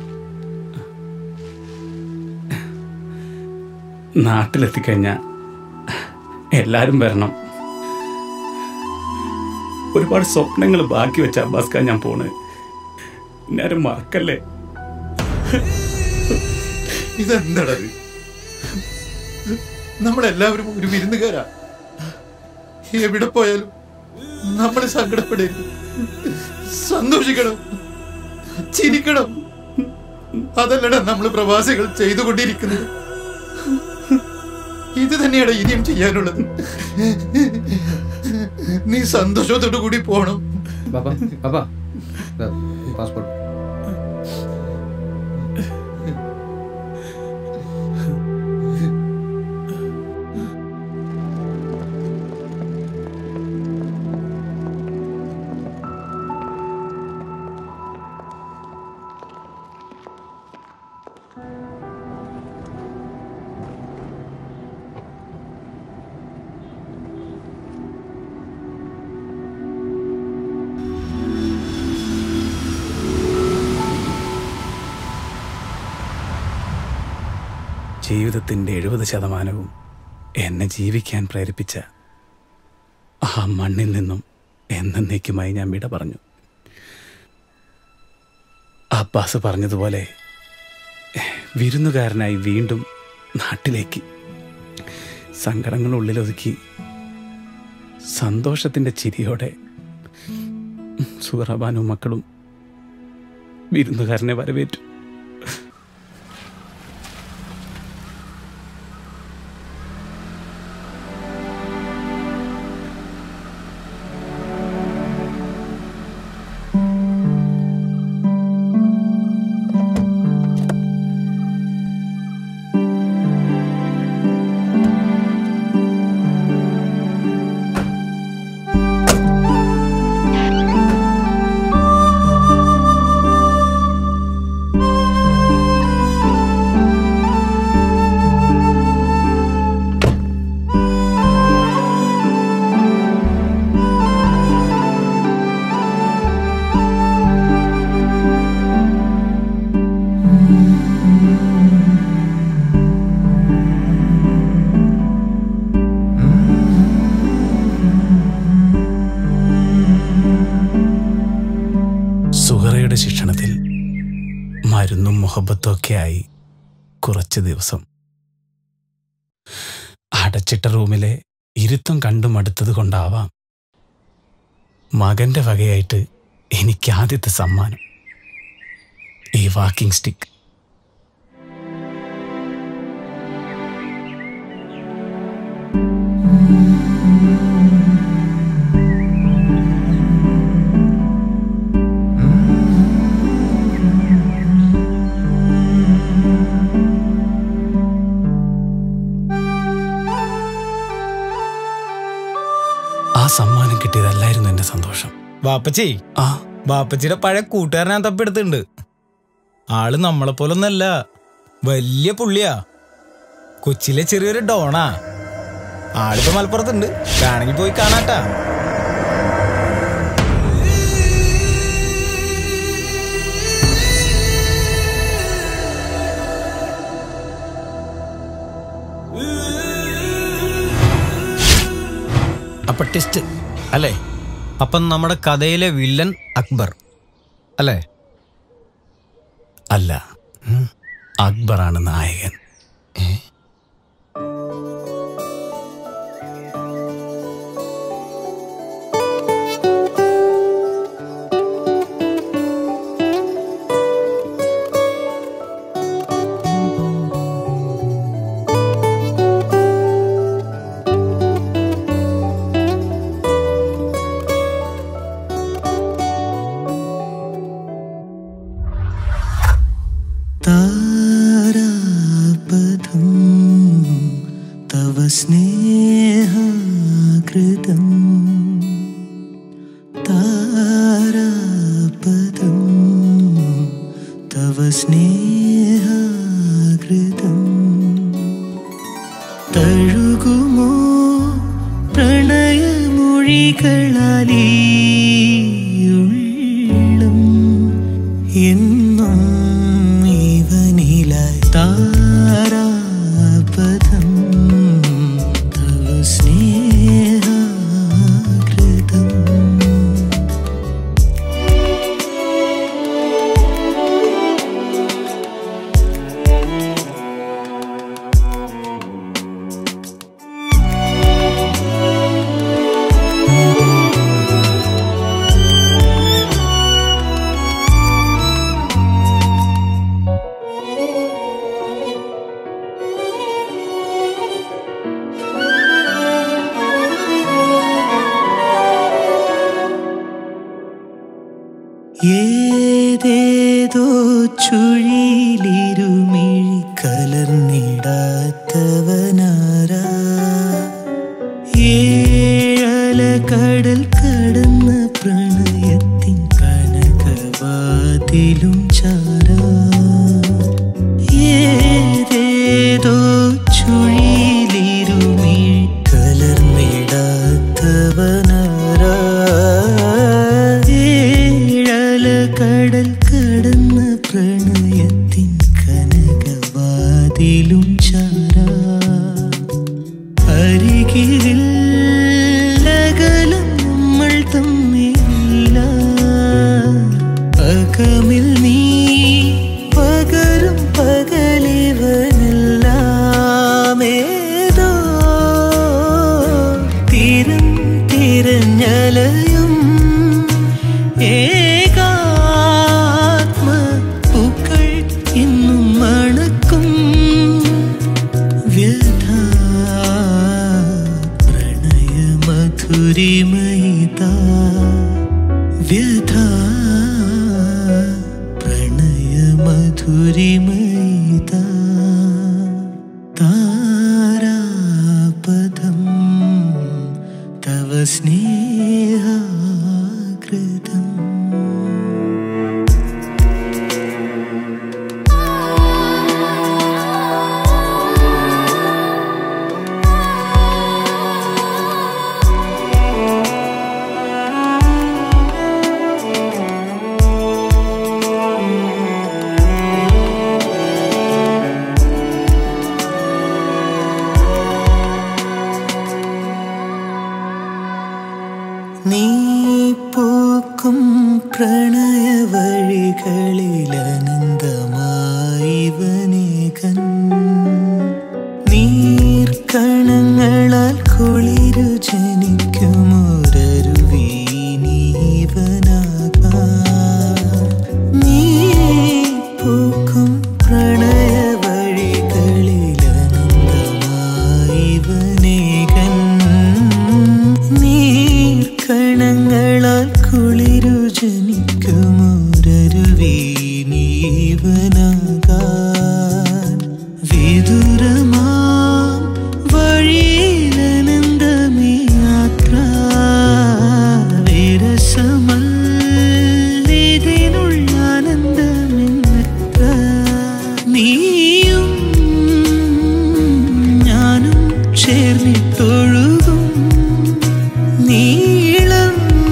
നാട്ടിലെത്തിക്കഴിഞ്ഞാൽ എല്ലാവരും വരണം ഒരുപാട് സ്വപ്നങ്ങൾ ബാക്കി വെച്ച അബ്ബാസ്ക ഞാൻ പോണ് എല്ലാവരും മറക്കല്ലേ ഇതെന്താണത് നമ്മളെല്ലാവരും ഒരു വിരുന്നുകാരാ എവിടെ പോയാലും നമ്മൾ സങ്കടപ്പെടരുത് സന്തോഷിക്കണം ചിരിക്കണം അതല്ലടാ നമ്മൾ പ്രവാസികൾ ചെയ്തുകൊണ്ടിരിക്കുന്നത് ഇത് തന്നെയാണ് ഇനിയും ചെയ്യാനുള്ളത് നീ സന്തോഷത്തോടു കൂടി പോണം പാപ്പ പാപ്പ പാസ്പോർട്ട് ജീവിതത്തിൻ്റെ എഴുപത് ശതമാനവും എന്നെ ജീവിക്കാൻ പ്രേരിപ്പിച്ച ആ മണ്ണിൽ നിന്നും എന്നേക്കുമായി ഞാൻ വിട പറഞ്ഞു അബ്ബാസ് പറഞ്ഞതുപോലെ വിരുന്നുകാരനായി വീണ്ടും നാട്ടിലേക്ക് സങ്കടങ്ങൾ ഉള്ളിലൊതുക്കി സന്തോഷത്തിൻ്റെ ചിരിയോടെ സുഹറബാനും മക്കളും വിരുന്നുകാരനെ വരവേറ്റു സുഹറയുടെ ശിക്ഷണത്തിൽ മരുന്നും മുഹബത്തും ഒക്കെ ആയി കുറച്ച് ദിവസം അടച്ചിട്ട റൂമിലെ ഇരുത്തം കണ്ടു മടുത്തത് കൊണ്ടാവാം മകന്റെ വകയായിട്ട് എനിക്ക് ആദ്യത്തെ സമ്മാനം ഈ വാക്കിംഗ് സ്റ്റിക്ക് ആ സമ്മാനം കിട്ടിയതല്ലായിരുന്നു എന്റെ സന്തോഷം വാപ്പച്ചി ആ വാപ്പച്ചിയുടെ പഴയ കൂട്ടുകാരൻ ഞാൻ തപ്പിയെടുത്തിട്ടുണ്ട് ആള് നമ്മളെ പോലൊന്നല്ല വലിയ പുള്ളിയാ കൊച്ചിയിലെ ചെറിയൊരു ഡോണാ ആളിപ്പോ മലപ്പുറത്തുണ്ട് വേണമെങ്കിൽ പോയി കാണാട്ടാ അപ്പൊ ടെസ്റ്റ് അല്ലേ അപ്പം നമ്മുടെ കഥയിലെ വില്ലൻ അക്ബർ അല്ലേ അല്ല അക്ബറാണ് നായകൻ താരാപദം തവ സ്നേഹാകൃതം തഴുകുമോ പ്രണയമൊഴികളാലീ ഉള്ളം എന്നും ഇവനിലായി താരാപദം തവ സ്നേഹാകൃതം ഏതേതോ ചുഴിയിലിരുമിഴി കലർന്നിടാത്തവനാരാ ഏഴല കടൽ കടന്ന പ്രണയത്തിൻ കനകവാതിലും ചാരാ ഏതേതോ ചുഴിയിലിരുമിഴി കലർന്നിടാത്തവനാരാ ഏഴല കടൽ കടന്ന പ്രണയത്തിൻ കനകവാതിലും ചാരാ അരികിൽ അകലം നമ്മൾ തമ്മിലില്ല അകമിൽ നീ പകരും പകലിവനെല്ലാമേതോ തീരം തിരഞ്ഞലയും ഏകാത്മ പൂക്കൾ ഇന്നും മണക്കും വ്യഥ പ്രണയമധുരിമയിത വ്യഥ പ്രണയമധുരിമയിത താരാപദം തവ സ്നേഹാകൃതം നീ പൂക്കും പ്രണയ വഴികളിൽ അനന്തമായി വനേകൻ നീർക്കണങ്ങളാൽ കുളിരു ജനിക്കുമൊരരുവീനീവനാകാം നീ പൂക്കും പ്രണയ വഴികളിൽ അനന്തമായി വനേകൻ നീർക്കണങ്ങളാൽ കുളിരു ജനിക്കുമൊരരുവീനീവനാകാൻ വിദുരമാം വഴിയിലനന്തമേ യാത്ര വിരസമല്ലിതിനുള്ള ആനന്ദമെന്നത്ര നീയും ഞാനും ചേർന്നിട്ടൊഴുകും നീളം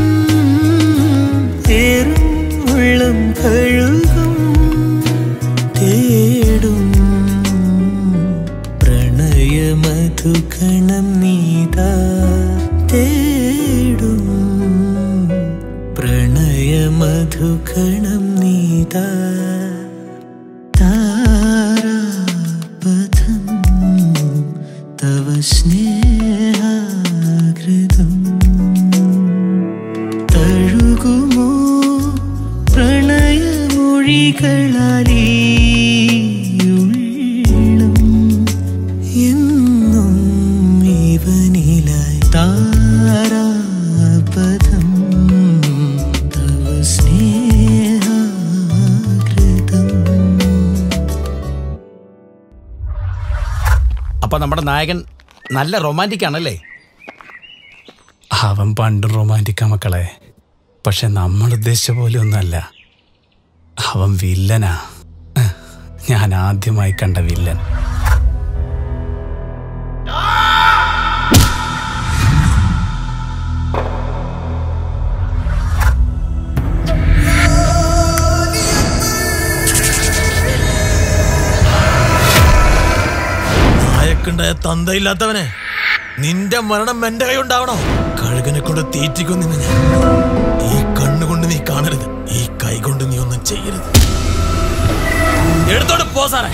ഏറും ഉള്ളം കഴുകും തേടും പ്രണയമധുകണം നീതാ തേടും പ്രണയമധുകണം നീതാ താരാപഥം തവ സ്നേഹാകൃതം തഴുകുമോ പ്രണയമൊഴികളാലീ ഉള്ളം എന്നും ഇവനിലായി താരാപഥം തവ സ്നേഹാകൃതം അപ്പൊ നമ്മുടെ നായകൻ നല്ല റൊമാൻറ്റിക് ആണല്ലേ അവൻ പണ്ടും റൊമാൻറ്റിക്കാ മക്കളെ പക്ഷെ നമ്മൾ ഉദ്ദേശിച്ച പോലെ ഒന്നല്ല അവൻ വില്ലനാ ഞാൻ ആദ്യമായി കണ്ട വില്ലൻ നായക്കുണ്ടായ തന്തയില്ലാത്തവനെ നിന്റെ മരണം എന്റെ കൈ ഉണ്ടാവണോ കഴുകനെ കൊണ്ട് തീറ്റിക്കും നിന്നെ ഞാൻ ഈ കണ്ണുകൊണ്ട് നീ കാണരുത് ഈ കൈ കൊണ്ട് നീ ഒന്നും ചെയ്യരുത് എടുത്തോണ്ട് പോ സാറേ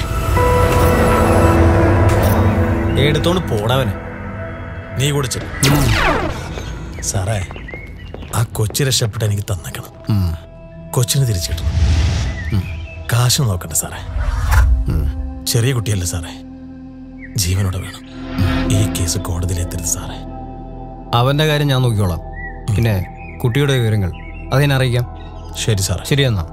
എടുത്തോണ്ട് പോടവനെ നീ കുടിച്ചു സാറേ ആ കൊച്ചി രക്ഷപ്പെട്ട് എനിക്ക് തന്നേക്കണം കൊച്ചിന് തിരിച്ചു കിട്ടണം കാശ് നോക്കണ്ട സാറേ ചെറിയ കുട്ടിയല്ലേ സാറേ ജീവനോടെ വേണം ഈ കേസ് കോടതിയിൽ എത്തരുത് സാറേ അവന്റെ കാര്യം ഞാൻ നോക്കിക്കോളാം പിന്നെ കുട്ടിയുടെ വിവരങ്ങൾ അതിനെ അറിയിക്കാം ശരി സാറേ ശരി എന്നാ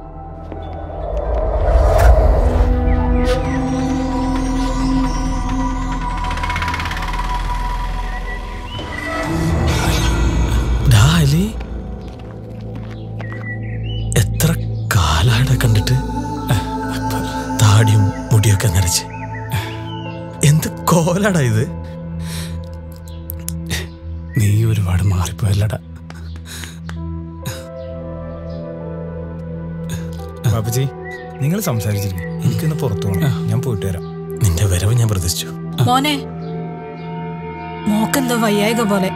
ഡാ അലി എത്ര കാലായുടെ കണ്ടിട്ട് താടിയും മുടിയൊക്കെ നരച്ച് എന്ത് കോലാടാ ഇത് നീ ഒരുപാട് മാറിപ്പോയല്ലടാ ബാപ്പച്ചി നിങ്ങൾ സംസാരിച്ചിരിക്കും എനിക്കൊന്ന് പുറത്തു പോകണം ഞാൻ പോയിട്ട് വരാം നിന്റെ വരവ് ഞാൻ പ്രതീക്ഷിച്ചു മോനെ മോക്കെന്തോ വയ്യായിക പോലെ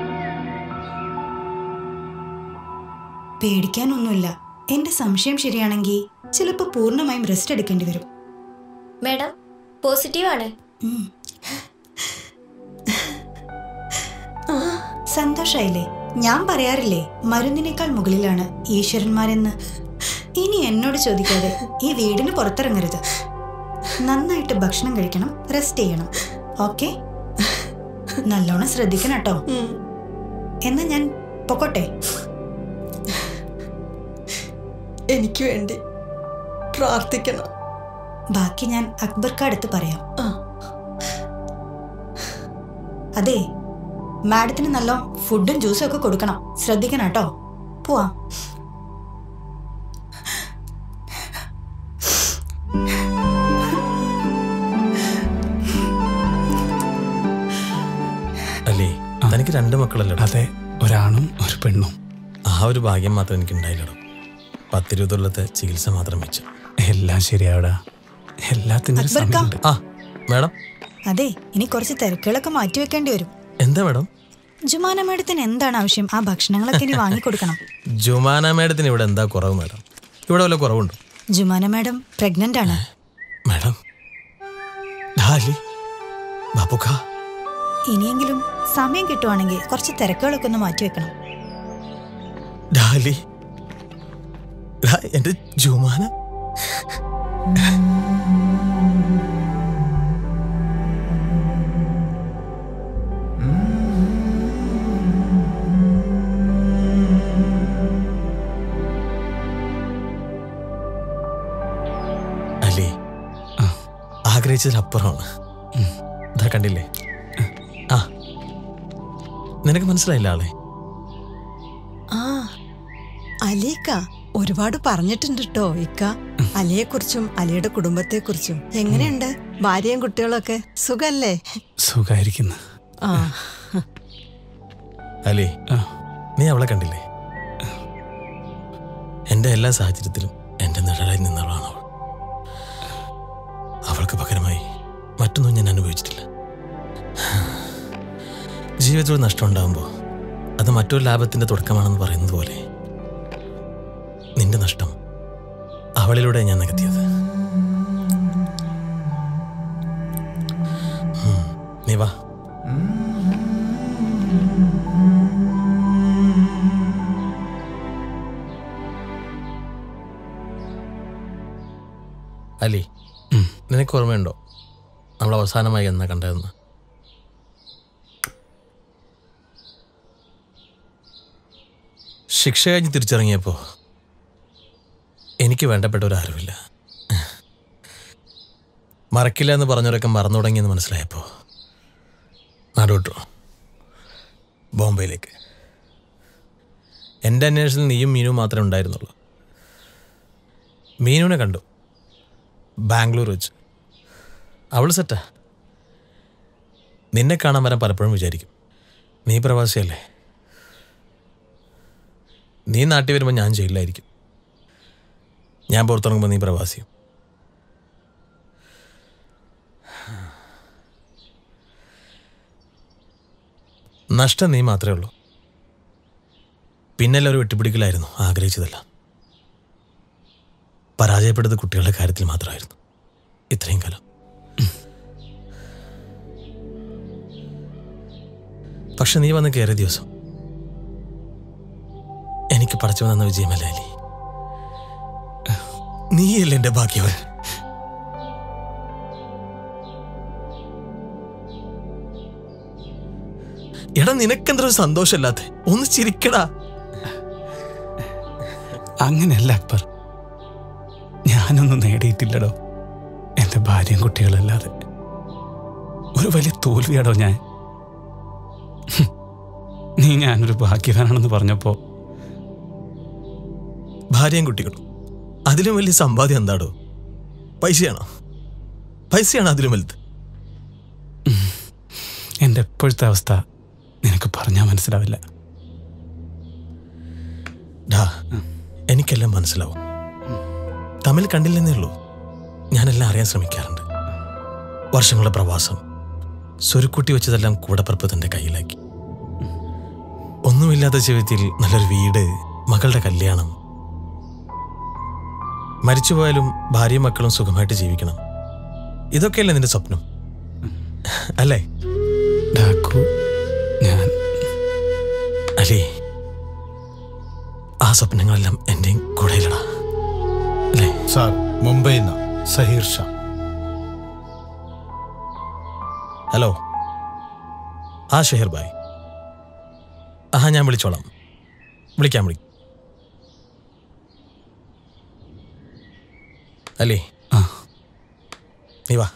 പേടിക്കാനൊന്നുമില്ല എന്റെ സംശയം ശരിയാണെങ്കിൽ ചിലപ്പോൾ പൂർണ്ണമായും റെസ്റ്റ് എടുക്കേണ്ടി വരും മേഡം പോസിറ്റീവ് ആണ് സന്തോഷായില്ലേ ഞാൻ പറയാറില്ലേ മരുന്നിനേക്കാൾ മുകളിലാണ് ഈശ്വരന്മാരെന്ന് ഇനി എന്നോട് ചോദിക്കാതെ ഈ വീടിന് പുറത്തിറങ്ങരുത് നന്നായിട്ട് ഭക്ഷണം കഴിക്കണം റെസ്റ്റ് ചെയ്യണം ഓക്കെ നല്ലോണം ശ്രദ്ധിക്കണം കേട്ടോ എന്നാ ഞാൻ പൊക്കോട്ടെ എനിക്ക് വേണ്ടി പ്രാർത്ഥിക്കണം ബാക്കി ഞാൻ അക്ബർക്ക് അടുത്ത് പറയാം അതെ മാഡത്തിന് നല്ല ഫുഡും ജ്യൂസും ഒക്കെ കൊടുക്കണം ശ്രദ്ധിക്കണം കേട്ടോ പോവാം അല്ലേ തനിക്ക് രണ്ട് മക്കളല്ലേ അതെ ഒരാണും ഒരു പെണ്ണും ആ ഒരു ഭാഗ്യം മാത്രം എനിക്ക് ഉണ്ടായില്ലടോ പത്തിരുപത് കൊല്ലത്തെ ചികിത്സ മാത്രം വെച്ചു എല്ലാം ശരിയാവിടാ എല്ലാത്തിനും ഒരു അക്ബർക്ക. സമയമുണ്ട് ആ മാഡം അതെ ഇനി കുറച്ച് തിരക്കുകളൊക്കെ മാറ്റി വെക്കേണ്ടി വരും എന്താ മാഡം ജുമാന മാഡത്തിന് എന്താണ് ആവശ്യം ആ ഭക്ഷണങ്ങളൊക്കെ ഇനി വാങ്ങിക്കൊടുക്കണം ജുമാന മാഡത്തിന് ഇവിടെ എന്താ കുറവ് മാഡം ഇവിടെ വല്ല കുറവുണ്ടോ ജുമാന മാഡം പ്രഗ്നന്റ് ആണ് മാഡം ഡാലി ബാപ്പുക്ക ഇനിയെങ്കിലും സമയം കിട്ടുവാണെങ്കിൽ കുറച്ച് തിരക്കുകളൊക്കെ ഒന്ന് മാറ്റി വെക്കണം ഡാലി ഡാ, എന്റെ ജുമാന അലി ആഗ്രഹിച്ചതിലപ്പുറമാണ് ഇതാ കണ്ടില്ലേ ആ നിനക്ക് മനസ്സിലായില്ല ആളെ ആ അലീക്ക ഒരുപാട് പറഞ്ഞിട്ടുണ്ട് കേട്ടോ ഇക്ക അലിയെ കുറിച്ചും അലിയുടെ കുടുംബത്തെ കുറിച്ചും എങ്ങനെയുണ്ട് ഭാര്യയും കുട്ടികളൊക്കെ സുഖല്ലേ സുഖായിരിക്കുന്നു ആ അലി നീ അവളെ കണ്ടില്ലേ എന്റെ എല്ലാ സാഹചര്യത്തിലും എന്റെ നിഴലായി നിന്നവളാണ് അവൾ അവൾക്ക് പകരമായി മറ്റൊന്നും ഞാൻ അനുഭവിച്ചിട്ടില്ല ജീവിതത്തിൽ ഒരു നഷ്ടം ഉണ്ടാകുമ്പോൾ അത് മറ്റൊരു ലാഭത്തിന്റെ തുടക്കമാണെന്ന് പറയുന്നത് പോലെ നിന്റെ നഷ്ടം അവളിലൂടെ ഞാൻ നികത്തിയത് ഉം, നീ വാ അലി നിനക്ക് ഓർമ്മയുണ്ടോ നമ്മൾ അവസാനമായി എന്നാ കണ്ടതെന്ന് ശിക്ഷ കഴിഞ്ഞ് തിരിച്ചിറങ്ങിയപ്പോൾ എനിക്ക് വേണ്ടപ്പെട്ട ഒരു ആരുമില്ല മറക്കില്ല എന്ന് പറഞ്ഞവരൊക്കെ മറന്നു തുടങ്ങിയെന്ന് മനസ്സിലായപ്പോൾ നാടോട്ടു ബോംബെയിലേക്ക് എൻ്റെ അന്വേഷണത്തിൽ നീയും മീനും മാത്രമേ ഉണ്ടായിരുന്നുള്ളൂ മീനുവിനെ കണ്ടു ബാംഗ്ലൂർ വെച്ച് അവൾ സെറ്റാ നിന്നെ കാണാൻ വരാൻ പലപ്പോഴും വിചാരിക്കും നീ പ്രവാസിയല്ലേ നീ നാട്ടിൽ വരുമ്പോൾ ഞാൻ ജയിലിലായിരിക്കും ഞാൻ പുറത്തിറങ്ങുമ്പോൾ നീ പ്രവാസിയും നഷ്ടം നീ മാത്രമേ ഉള്ളൂ പിന്നെല്ലാം ഒരു വെട്ടിപ്പിടിക്കലായിരുന്നു ആഗ്രഹിച്ചതല്ല പരാജയപ്പെട്ടത് കുട്ടികളുടെ കാര്യത്തിൽ മാത്രമായിരുന്നു ഇത്രയും കാലം പക്ഷെ നീ വന്ന് കയറിയ ദിവസം എനിക്ക് പടച്ചു വന്ന വിജയമല്ല അലി നീയല്ലേ എന്റെ ബാക്കിയവൻ എടാ നിനക്കെന്തൊരു സന്തോഷമില്ലാത്ത ഒന്ന് ചിരിക്കടാ അങ്ങനെയല്ല അക്ബർ ഞാനൊന്നും നേടിയിട്ടില്ലടോ എൻ്റെ ഭാര്യയും കുട്ടികളല്ലാതെ ഒരു വലിയ തോൽവിയാടോ ഞാൻ ഹും. നീ ഞാനൊരു ഭാഗ്യവാനാണെന്ന് പറഞ്ഞപ്പോ ഭാര്യയും കുട്ടികളും അതിലും വലിയ സമ്പാദ്യം എന്താടോ പൈസയാണോ പൈസയാണോ അതിലും വലുത് എൻ്റെ ഇപ്പോഴത്തെ അവസ്ഥ നിനക്ക് പറഞ്ഞാൽ മനസ്സിലാവില്ല ഡാ എനിക്കെല്ലാം മനസ്സിലാവും തമിഴ് കണ്ടില്ലെന്നേ ഉള്ളൂ ഞാനെല്ലാം അറിയാൻ ശ്രമിക്കാറുണ്ട് വർഷങ്ങളുടെ പ്രവാസം സ്വരുക്കൂട്ടി വെച്ചതെല്ലാം കൂടപ്പറപ്പ് തന്റെ കയ്യിലാക്കി ഒന്നുമില്ലാത്ത ജീവിതത്തിൽ നല്ലൊരു വീട് മകളുടെ കല്യാണം മരിച്ചുപോയാലും ഭാര്യയും മക്കളും സുഖമായിട്ട് ജീവിക്കണം ഇതൊക്കെയല്ലേ നിന്റെ സ്വപ്നം അല്ലേ ഡാക്കു ഞാൻ അലി ആ സ്വപ്നങ്ങളെല്ലാം എന്റെയും കൂടെയില്ലടാ അല്ലേ സാർ മുംബൈയിൽ നിന്ന് സഹീർ ഷാ ഹലോ ആ ഷെഹർ ബായ് ആ ഞാൻ വിളിച്ചോളാം വിളിക്കാം വിളി അല്ലേ നീ വാ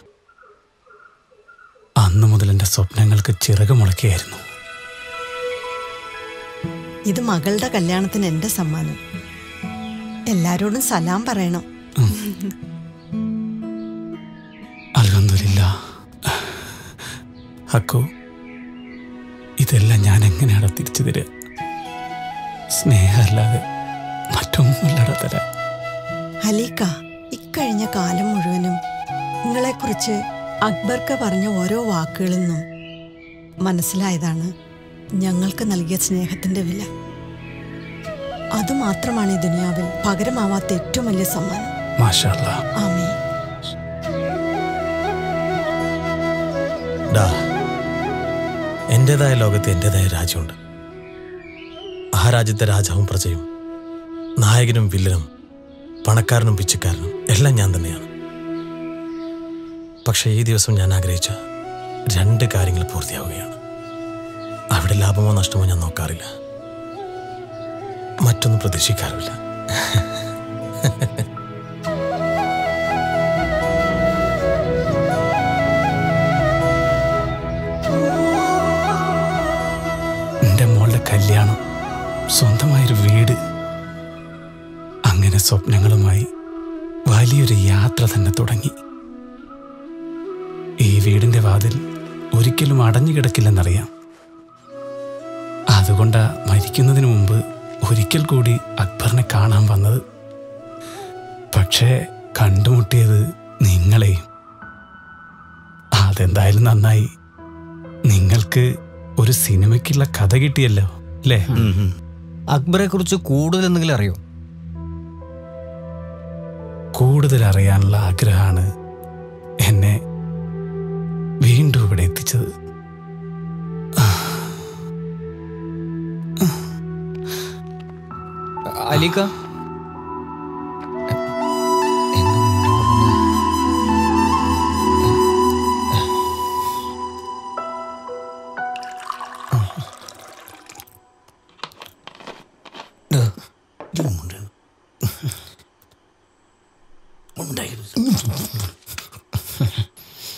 അന്നു മുതൽ എൻ്റെ സ്വപ്നങ്ങൾക്ക് ചിറക് മുളയ്ക്കുകയായിരുന്നു ഇത് മകളുടെ കല്യാണത്തിന് എന്റെ സമ്മാനം എല്ലാരോടും സലാം പറയണം അൽഹംദുലില്ല അക്കു ഇതെല്ലാം ഞാൻ എങ്ങനെയാണ് തിരിച്ചു തരിക സ്നേഹമല്ലാതെ മറ്റൊന്നുമില്ലടാ തരാൻ ഹലീക്ക ഇക്കഴിഞ്ഞ കാലം മുഴുവനും നിങ്ങളെക്കുറിച്ച് അക്ബർക്ക് പറഞ്ഞ ഓരോ വാക്കുകളിൽ നിന്നും മനസ്സിലായതാണ് ഞങ്ങൾക്ക് നൽകിയ സ്നേഹത്തിന്റെ വില അതുമാത്രമാണ് ഈ ദുനിയാവിൽ പകരമാവാത്ത ഏറ്റവും വലിയ സമ്മാനം മാഷാല്ല ആമീ ഡാ എന്റേതായ ലോകത്ത് എന്റേതായ രാജ്യമുണ്ട് ആ രാജ്യത്തെ രാജാവും പ്രജയും നായകനും വില്ലനും പണക്കാരനും പിച്ചക്കാരനും എല്ലാം ഞാൻ തന്നെയാണ് പക്ഷേ ഈ ദിവസം ഞാൻ ആഗ്രഹിച്ച രണ്ട് കാര്യങ്ങൾ പൂർത്തിയാവുകയാണ് അവിടെ ലാഭമോ നഷ്ടമോ ഞാൻ നോക്കാറില്ല മറ്റൊന്നും പ്രതീക്ഷിക്കാറില്ല എൻ്റെ മോളുടെ കല്യാണം സ്വന്തമായൊരു വീട് അങ്ങനെ സ്വപ്നങ്ങളുമായി വലിയൊരു യാത്ര തന്നെ തുടങ്ങി ഈ വീടിന്റെ വാതിൽ ഒരിക്കലും അടഞ്ഞു കിടക്കില്ലെന്നറിയാം അതുകൊണ്ടാ മരിക്കുന്നതിന് മുമ്പ് ഒരിക്കൽ കൂടി അക്ബറിനെ കാണാൻ വന്നത് പക്ഷേ കണ്ടുമുട്ടിയത് നിങ്ങളെയും അതെന്തായാലും നന്നായി നിങ്ങൾക്ക് ഒരു സിനിമയ്ക്കുള്ള കഥ കിട്ടിയല്ലോ അല്ലേ അക്ബറെ കുറിച്ച് കൂടുതൽ എന്തെങ്കിലും അറിയോ കൂടുതൽ അറിയാനുള്ള ആഗ്രഹമാണ് എന്നെ വീണ്ടും ഇവിടെ എത്തിച്ചത് അലിക്ക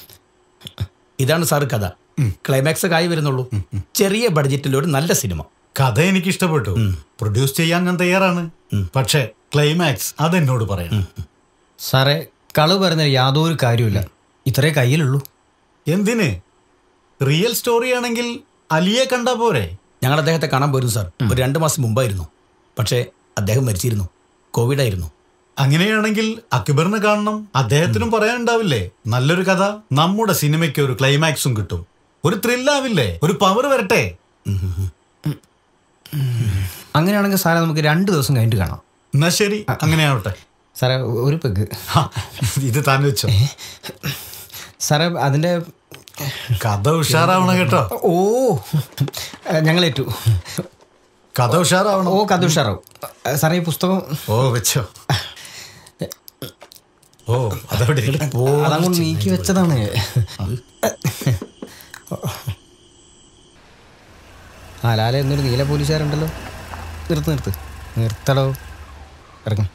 ഇതാണ് സാർ കഥ ക്ലൈമാക്സ് ഒക്കെ ആയി വരുന്നുള്ളൂ ചെറിയ ബഡ്ജറ്റിൽ ഒരു നല്ല സിനിമ കഥ എനിക്ക് ഇഷ്ടപ്പെട്ടു പ്രൊഡ്യൂസ് ചെയ്യാൻ ഞാൻ തയ്യാറാണ് പക്ഷേ ക്ലൈമാക്സ് അതെന്നോട് പറയണം സാറേ കളവ് പറയുന്ന യാതൊരു കാര്യമില്ല ഇത്രേ കയ്യിലുള്ളൂ എന്തിന് റിയൽ സ്റ്റോറി ആണെങ്കിൽ അലിയെ കണ്ടാ പോരെ ഞങ്ങൾ അദ്ദേഹത്തെ കാണാൻ പോയിരുന്നു സാർ ഒരു രണ്ട് മാസം മുമ്പായിരുന്നു പക്ഷേ അദ്ദേഹം മരിച്ചിരുന്നു കോവിഡ് ആയിരുന്നു അങ്ങനെയാണെങ്കിൽ അക്ബറിനെ കാണണം അദ്ദേഹത്തിനും പറയാനുണ്ടാവില്ലേ നല്ലൊരു കഥ നമ്മുടെ സിനിമയ്ക്ക് ഒരു ക്ലൈമാക്സും കിട്ടും ഒരു ത്രില്ലാവില്ലേ ഒരു പവർ വരട്ടെ അങ്ങനെയാണെങ്കിൽ സാറേ നമുക്ക് രണ്ട് ദിവസം കഴിഞ്ഞിട്ട് കാണാം എന്നാ ശരി അങ്ങനെയാവട്ടെ സാറേ ഒരു പെഗ് ഇത് താൻ വെച്ചോ സാറേ അതിന്റെ കഥ ഉഷാറാവണം കേട്ടോ ഓ ഞങ്ങളേറ്റു കഥ ഉഷാറാവണം ഓ കഥ ഉഷാറാവും സാറേ ഈ പുസ്തകം ഓ വെച്ചോ ഓ അതവിടെ ഇരിക്കട്ടെ. അതങ്ങോട്ട് നീക്കി വെച്ചതാണ് ആ ലാല എന്നൊരു നീല പോലീസുകാരുണ്ടല്ലോ നിർത്ത് നിർത്ത് നിർത്തടോ ഇറങ്ങും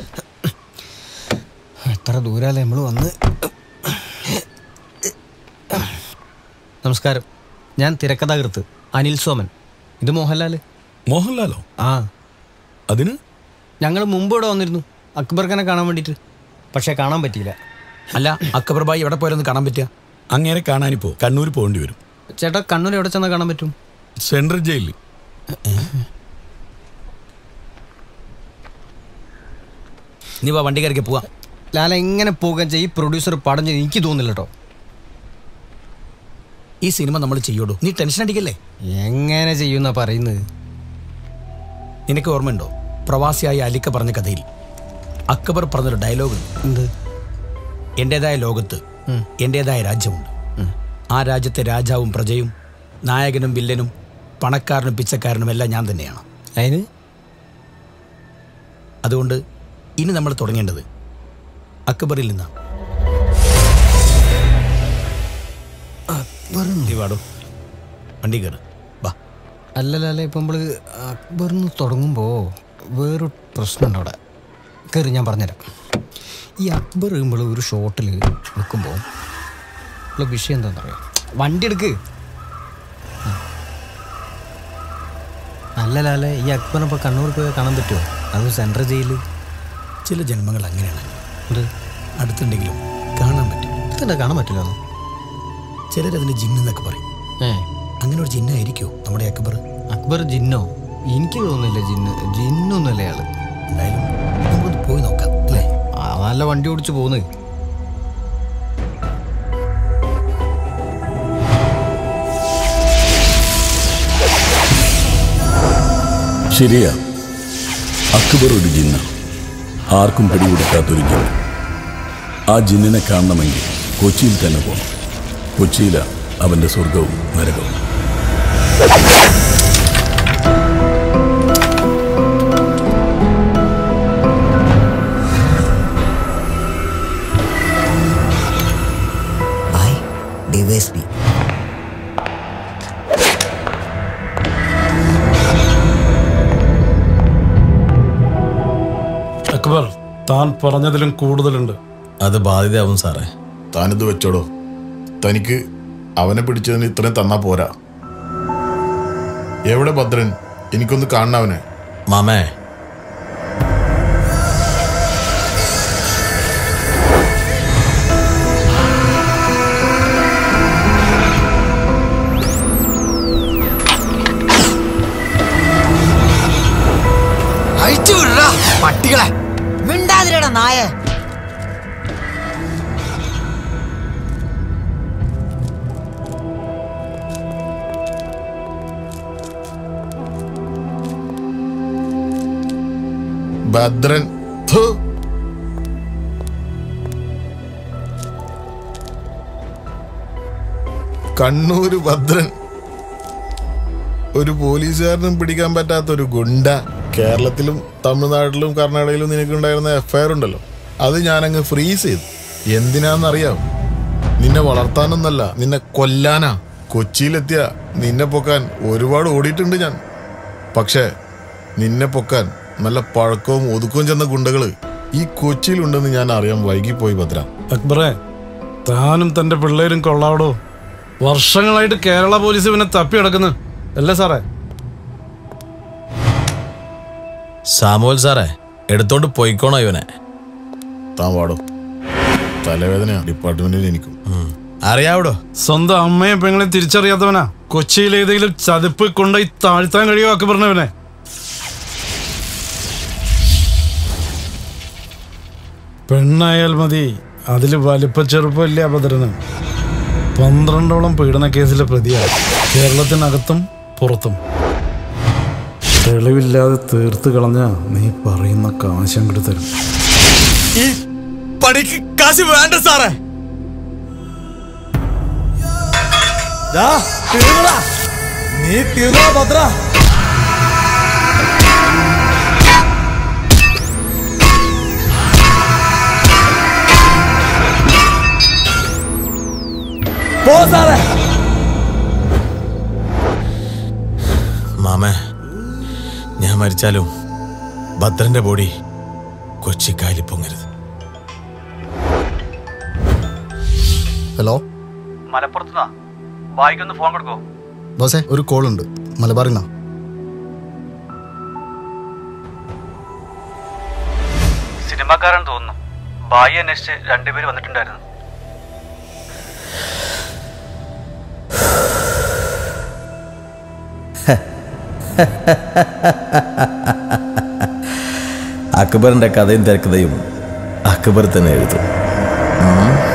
എത്ര ദൂരല്ലേ നമ്മൾ വന്ന് നമസ്കാരം ഞാൻ തിരക്കഥാകൃത്ത് അനിൽ സോമൻ ഇത് മോഹൻലാൽ മോഹൻലാലോ ആ അതിന് ഞങ്ങൾ മുമ്പ് ഇവിടെ വന്നിരുന്നു അക്ബർ ഖാനെ കാണാൻ വേണ്ടിയിട്ട് പക്ഷേ കാണാൻ പറ്റിയില്ല അല്ല അക്ബർ ബായി എവിടെ പോയാലൊന്ന് കാണാൻ പറ്റുക അങ്ങേരെ കാണാനിപ്പോ കണ്ണൂർ പോകേണ്ടി വരും ചേട്ടാ കണ്ണൂർ എവിടെ ചെന്നാൽ കാണാൻ പറ്റും സെൻട്രൽ ജയിലിൽ നീ വാ വണ്ടി കയറിക്ക് പോവാം ലാല എങ്ങനെ പോകാൻ ചെയ്യും പ്രൊഡ്യൂസർ പടം ചെയ്ത് എനിക്ക് തോന്നുന്നില്ല കേട്ടോ ഈ സിനിമ നമ്മൾ ചെയ്യോടൂ നീ ടെൻഷൻ അടിക്കല്ലേ എങ്ങനെ ചെയ്യുന്ന പറയുന്നത് നിനക്ക് ഓർമ്മയുണ്ടോ പ്രവാസിയായ അലിക്ക പറഞ്ഞ കഥയിൽ അക്ബർ പറഞ്ഞൊരു ഡയലോഗ് എന്ത് എൻ്റെതായ ലോകത്ത് എൻ്റെതായ രാജ്യമുണ്ട് ആ രാജ്യത്തെ രാജാവും പ്രജയും നായകനും വില്ലനും പണക്കാരനും പിച്ചക്കാരനും എല്ലാം ഞാൻ തന്നെയാണ് അതിന് അതുകൊണ്ട് ഇനി നമ്മൾ തുടങ്ങേണ്ടത് അക്ബറിൽ നിന്നാണ് നീ വാടോ വണ്ടി കയറ് വാ അല്ല ലാല ഇപ്പം നമ്മൾ അക്ബറിന്ന് തുടങ്ങുമ്പോൾ വേറൊരു പ്രശ്നമുണ്ട് അവിടെ കയറി ഞാൻ പറഞ്ഞുതരാം ഈ അക്ബർ നമ്മൾ ഒരു ഷോട്ടിൽ നിൽക്കുമ്പോൾ ഉള്ള വിഷയം എന്താണെന്ന് അറിയാം വണ്ടി എടുക്ക് ആ. അല്ല ലാല ഈ അക്ബറിനെ ഇപ്പോൾ കണ്ണൂർ പോയാൽ കാണാൻ പറ്റുമോ അത് സെൻട്രൽ ജയിലിൽ ചില ജന്മങ്ങൾ അങ്ങനെയാണ് എന്ത് അടുത്തുണ്ടെങ്കിലും കാണാൻ പറ്റും ഇതെന്താ കാണാൻ പറ്റില്ല ചിലരതിന് ജിന്നെന്നൊക്കെ പറയും ഏ അങ്ങനെ ഒരു ജിന്നായിരിക്കുമോ നമ്മുടെ അക്ബർ അക്ബർ ജിന്നോ എനിക്ക് തോന്നുന്നില്ല ജിന്ന് ജിന്നൊന്നുമല്ല അയാള് എന്തായാലും നമുക്കൊന്ന് പോയി നോക്കാം അല്ലേ ആ നല്ല വണ്ടി ഓടിച്ച് പോകുന്നത് ശരിയാ അക്ബർ ഒരു ജിന്ന ആർക്കും പിടികൊടുക്കാത്തൊരു ജിന്ന് ആ ജിന്നിനെ കാണണമെങ്കിൽ കൊച്ചിയിൽ തന്നെ പോകണം കൊച്ചിയിലാ അവന്റെ സ്വർഗവും നരകവും I, DSP. അക്ബർ താൻ പറഞ്ഞതിലും കൂടുതലുണ്ട് അത് ബാധ്യതയാവും സാറേ താനിത് വെച്ചോടോ തനിക്ക് അവനെ പിടിച്ചതിന് ഇത്രയും തന്നാ പോരാ എവിടെ ഭദ്രൻ എനിക്കൊന്ന് കാണണം അവനെ മാമേ അഴിച്ചു വിടടാ പട്ടികളെ മിണ്ടാതിരടാ നായ ഭദ്രൻ ഥു. കണ്ണൂര് ഭദ്രൻ ഒരു പോലീസുകാരനും പിടിക്കാൻ പറ്റാത്ത ഒരു ഗുണ്ട കേരളത്തിലും തമിഴ്നാട്ടിലും കർണാടകയിലും നിനക്കുണ്ടായിരുന്ന എഫ്ഐആർ ഉണ്ടല്ലോ അത് ഞാനങ്ങ് ഫ്രീസ് ചെയ്തു എന്തിനാന്നറിയാം നിന്നെ വളർത്താനൊന്നല്ല നിന്നെ കൊല്ലാനാ കൊച്ചിയിലെത്തിയ നിന്നെ പൊക്കാൻ ഒരുപാട് ഓടിയിട്ടുണ്ട് ഞാൻ പക്ഷേ നിന്നെ പൊക്കാൻ നല്ല പഴക്കവും ഒതുക്കവും ചെന്ന ഗുണ്ടകള് ഈ കൊച്ചിയിലുണ്ടെന്ന് ഞാൻ അറിയാൻ വൈകിപ്പോയി ഭദ്ര അക്ബറെ താനും തന്റെ പിള്ളേരും കൊള്ളാവടോ വർഷങ്ങളായിട്ട് കേരള പോലീസ് പിന്നെ തപ്പി കിടക്കുന്നു അല്ലേ സാറേ സാമുവൽ സാറേ എടുത്തോണ്ട് പോയിക്കോണോ ഇവനെ താൻ വാടോ തലവേദനയാ ഡിപ്പാർട്ട്മെന്റിൽ എനിക്കും അറിയാവിടോ സ്വന്തം അമ്മയും പെങ്ങളെ തിരിച്ചറിയാത്തവനാ കൊച്ചിയിൽ ഏതെങ്കിലും ചതുപ്പ് കൊണ്ടുപോയി താഴ്ത്താൻ കഴിയുമോ അക്ബറിനവനെ പെണ്ണായാൽ മതി അതിൽ വലിപ്പ ചെറുപ്പമില്ല അഭദ്രന് പന്ത്രണ്ടോളം പീഡന കേസിലെ പ്രതിയാണ് കേരളത്തിനകത്തും പുറത്തും തെളിവില്ലാതെ തീർത്ത് കളഞ്ഞ നീ പറയുന്ന കാശ് അങ്ങോട്ട് തരും ഈ പണിക്ക് കാശ് വേണ്ട സാറേ ദാ, തീർന്നെടാ. നീ തീർന്നോ ഭദ്ര പോ സാറേ മാമേ ഞാൻ മരിച്ചാലും ഭദ്രന്റെ ബോഡി കൊച്ചിക്കായലിൽ പൊങ്ങരുത് ഹലോ മലപ്പുറത്തുനിന്നാ ബായിക്കൊന്ന് ഫോൺ കൊടുക്കോ ബോസേ ഒരു കോൾ ഉണ്ട് മലബാറിന്നാ സിനിമാക്കാരൻ തോന്നുന്നു ബായി അന്വേഷിച്ച് രണ്ടുപേര് വന്നിട്ടുണ്ടായിരുന്നു അക്ബറിന്റെ കഥയും തിരക്കഥയും അക്ബർ തന്നെ എഴുതും ഉം.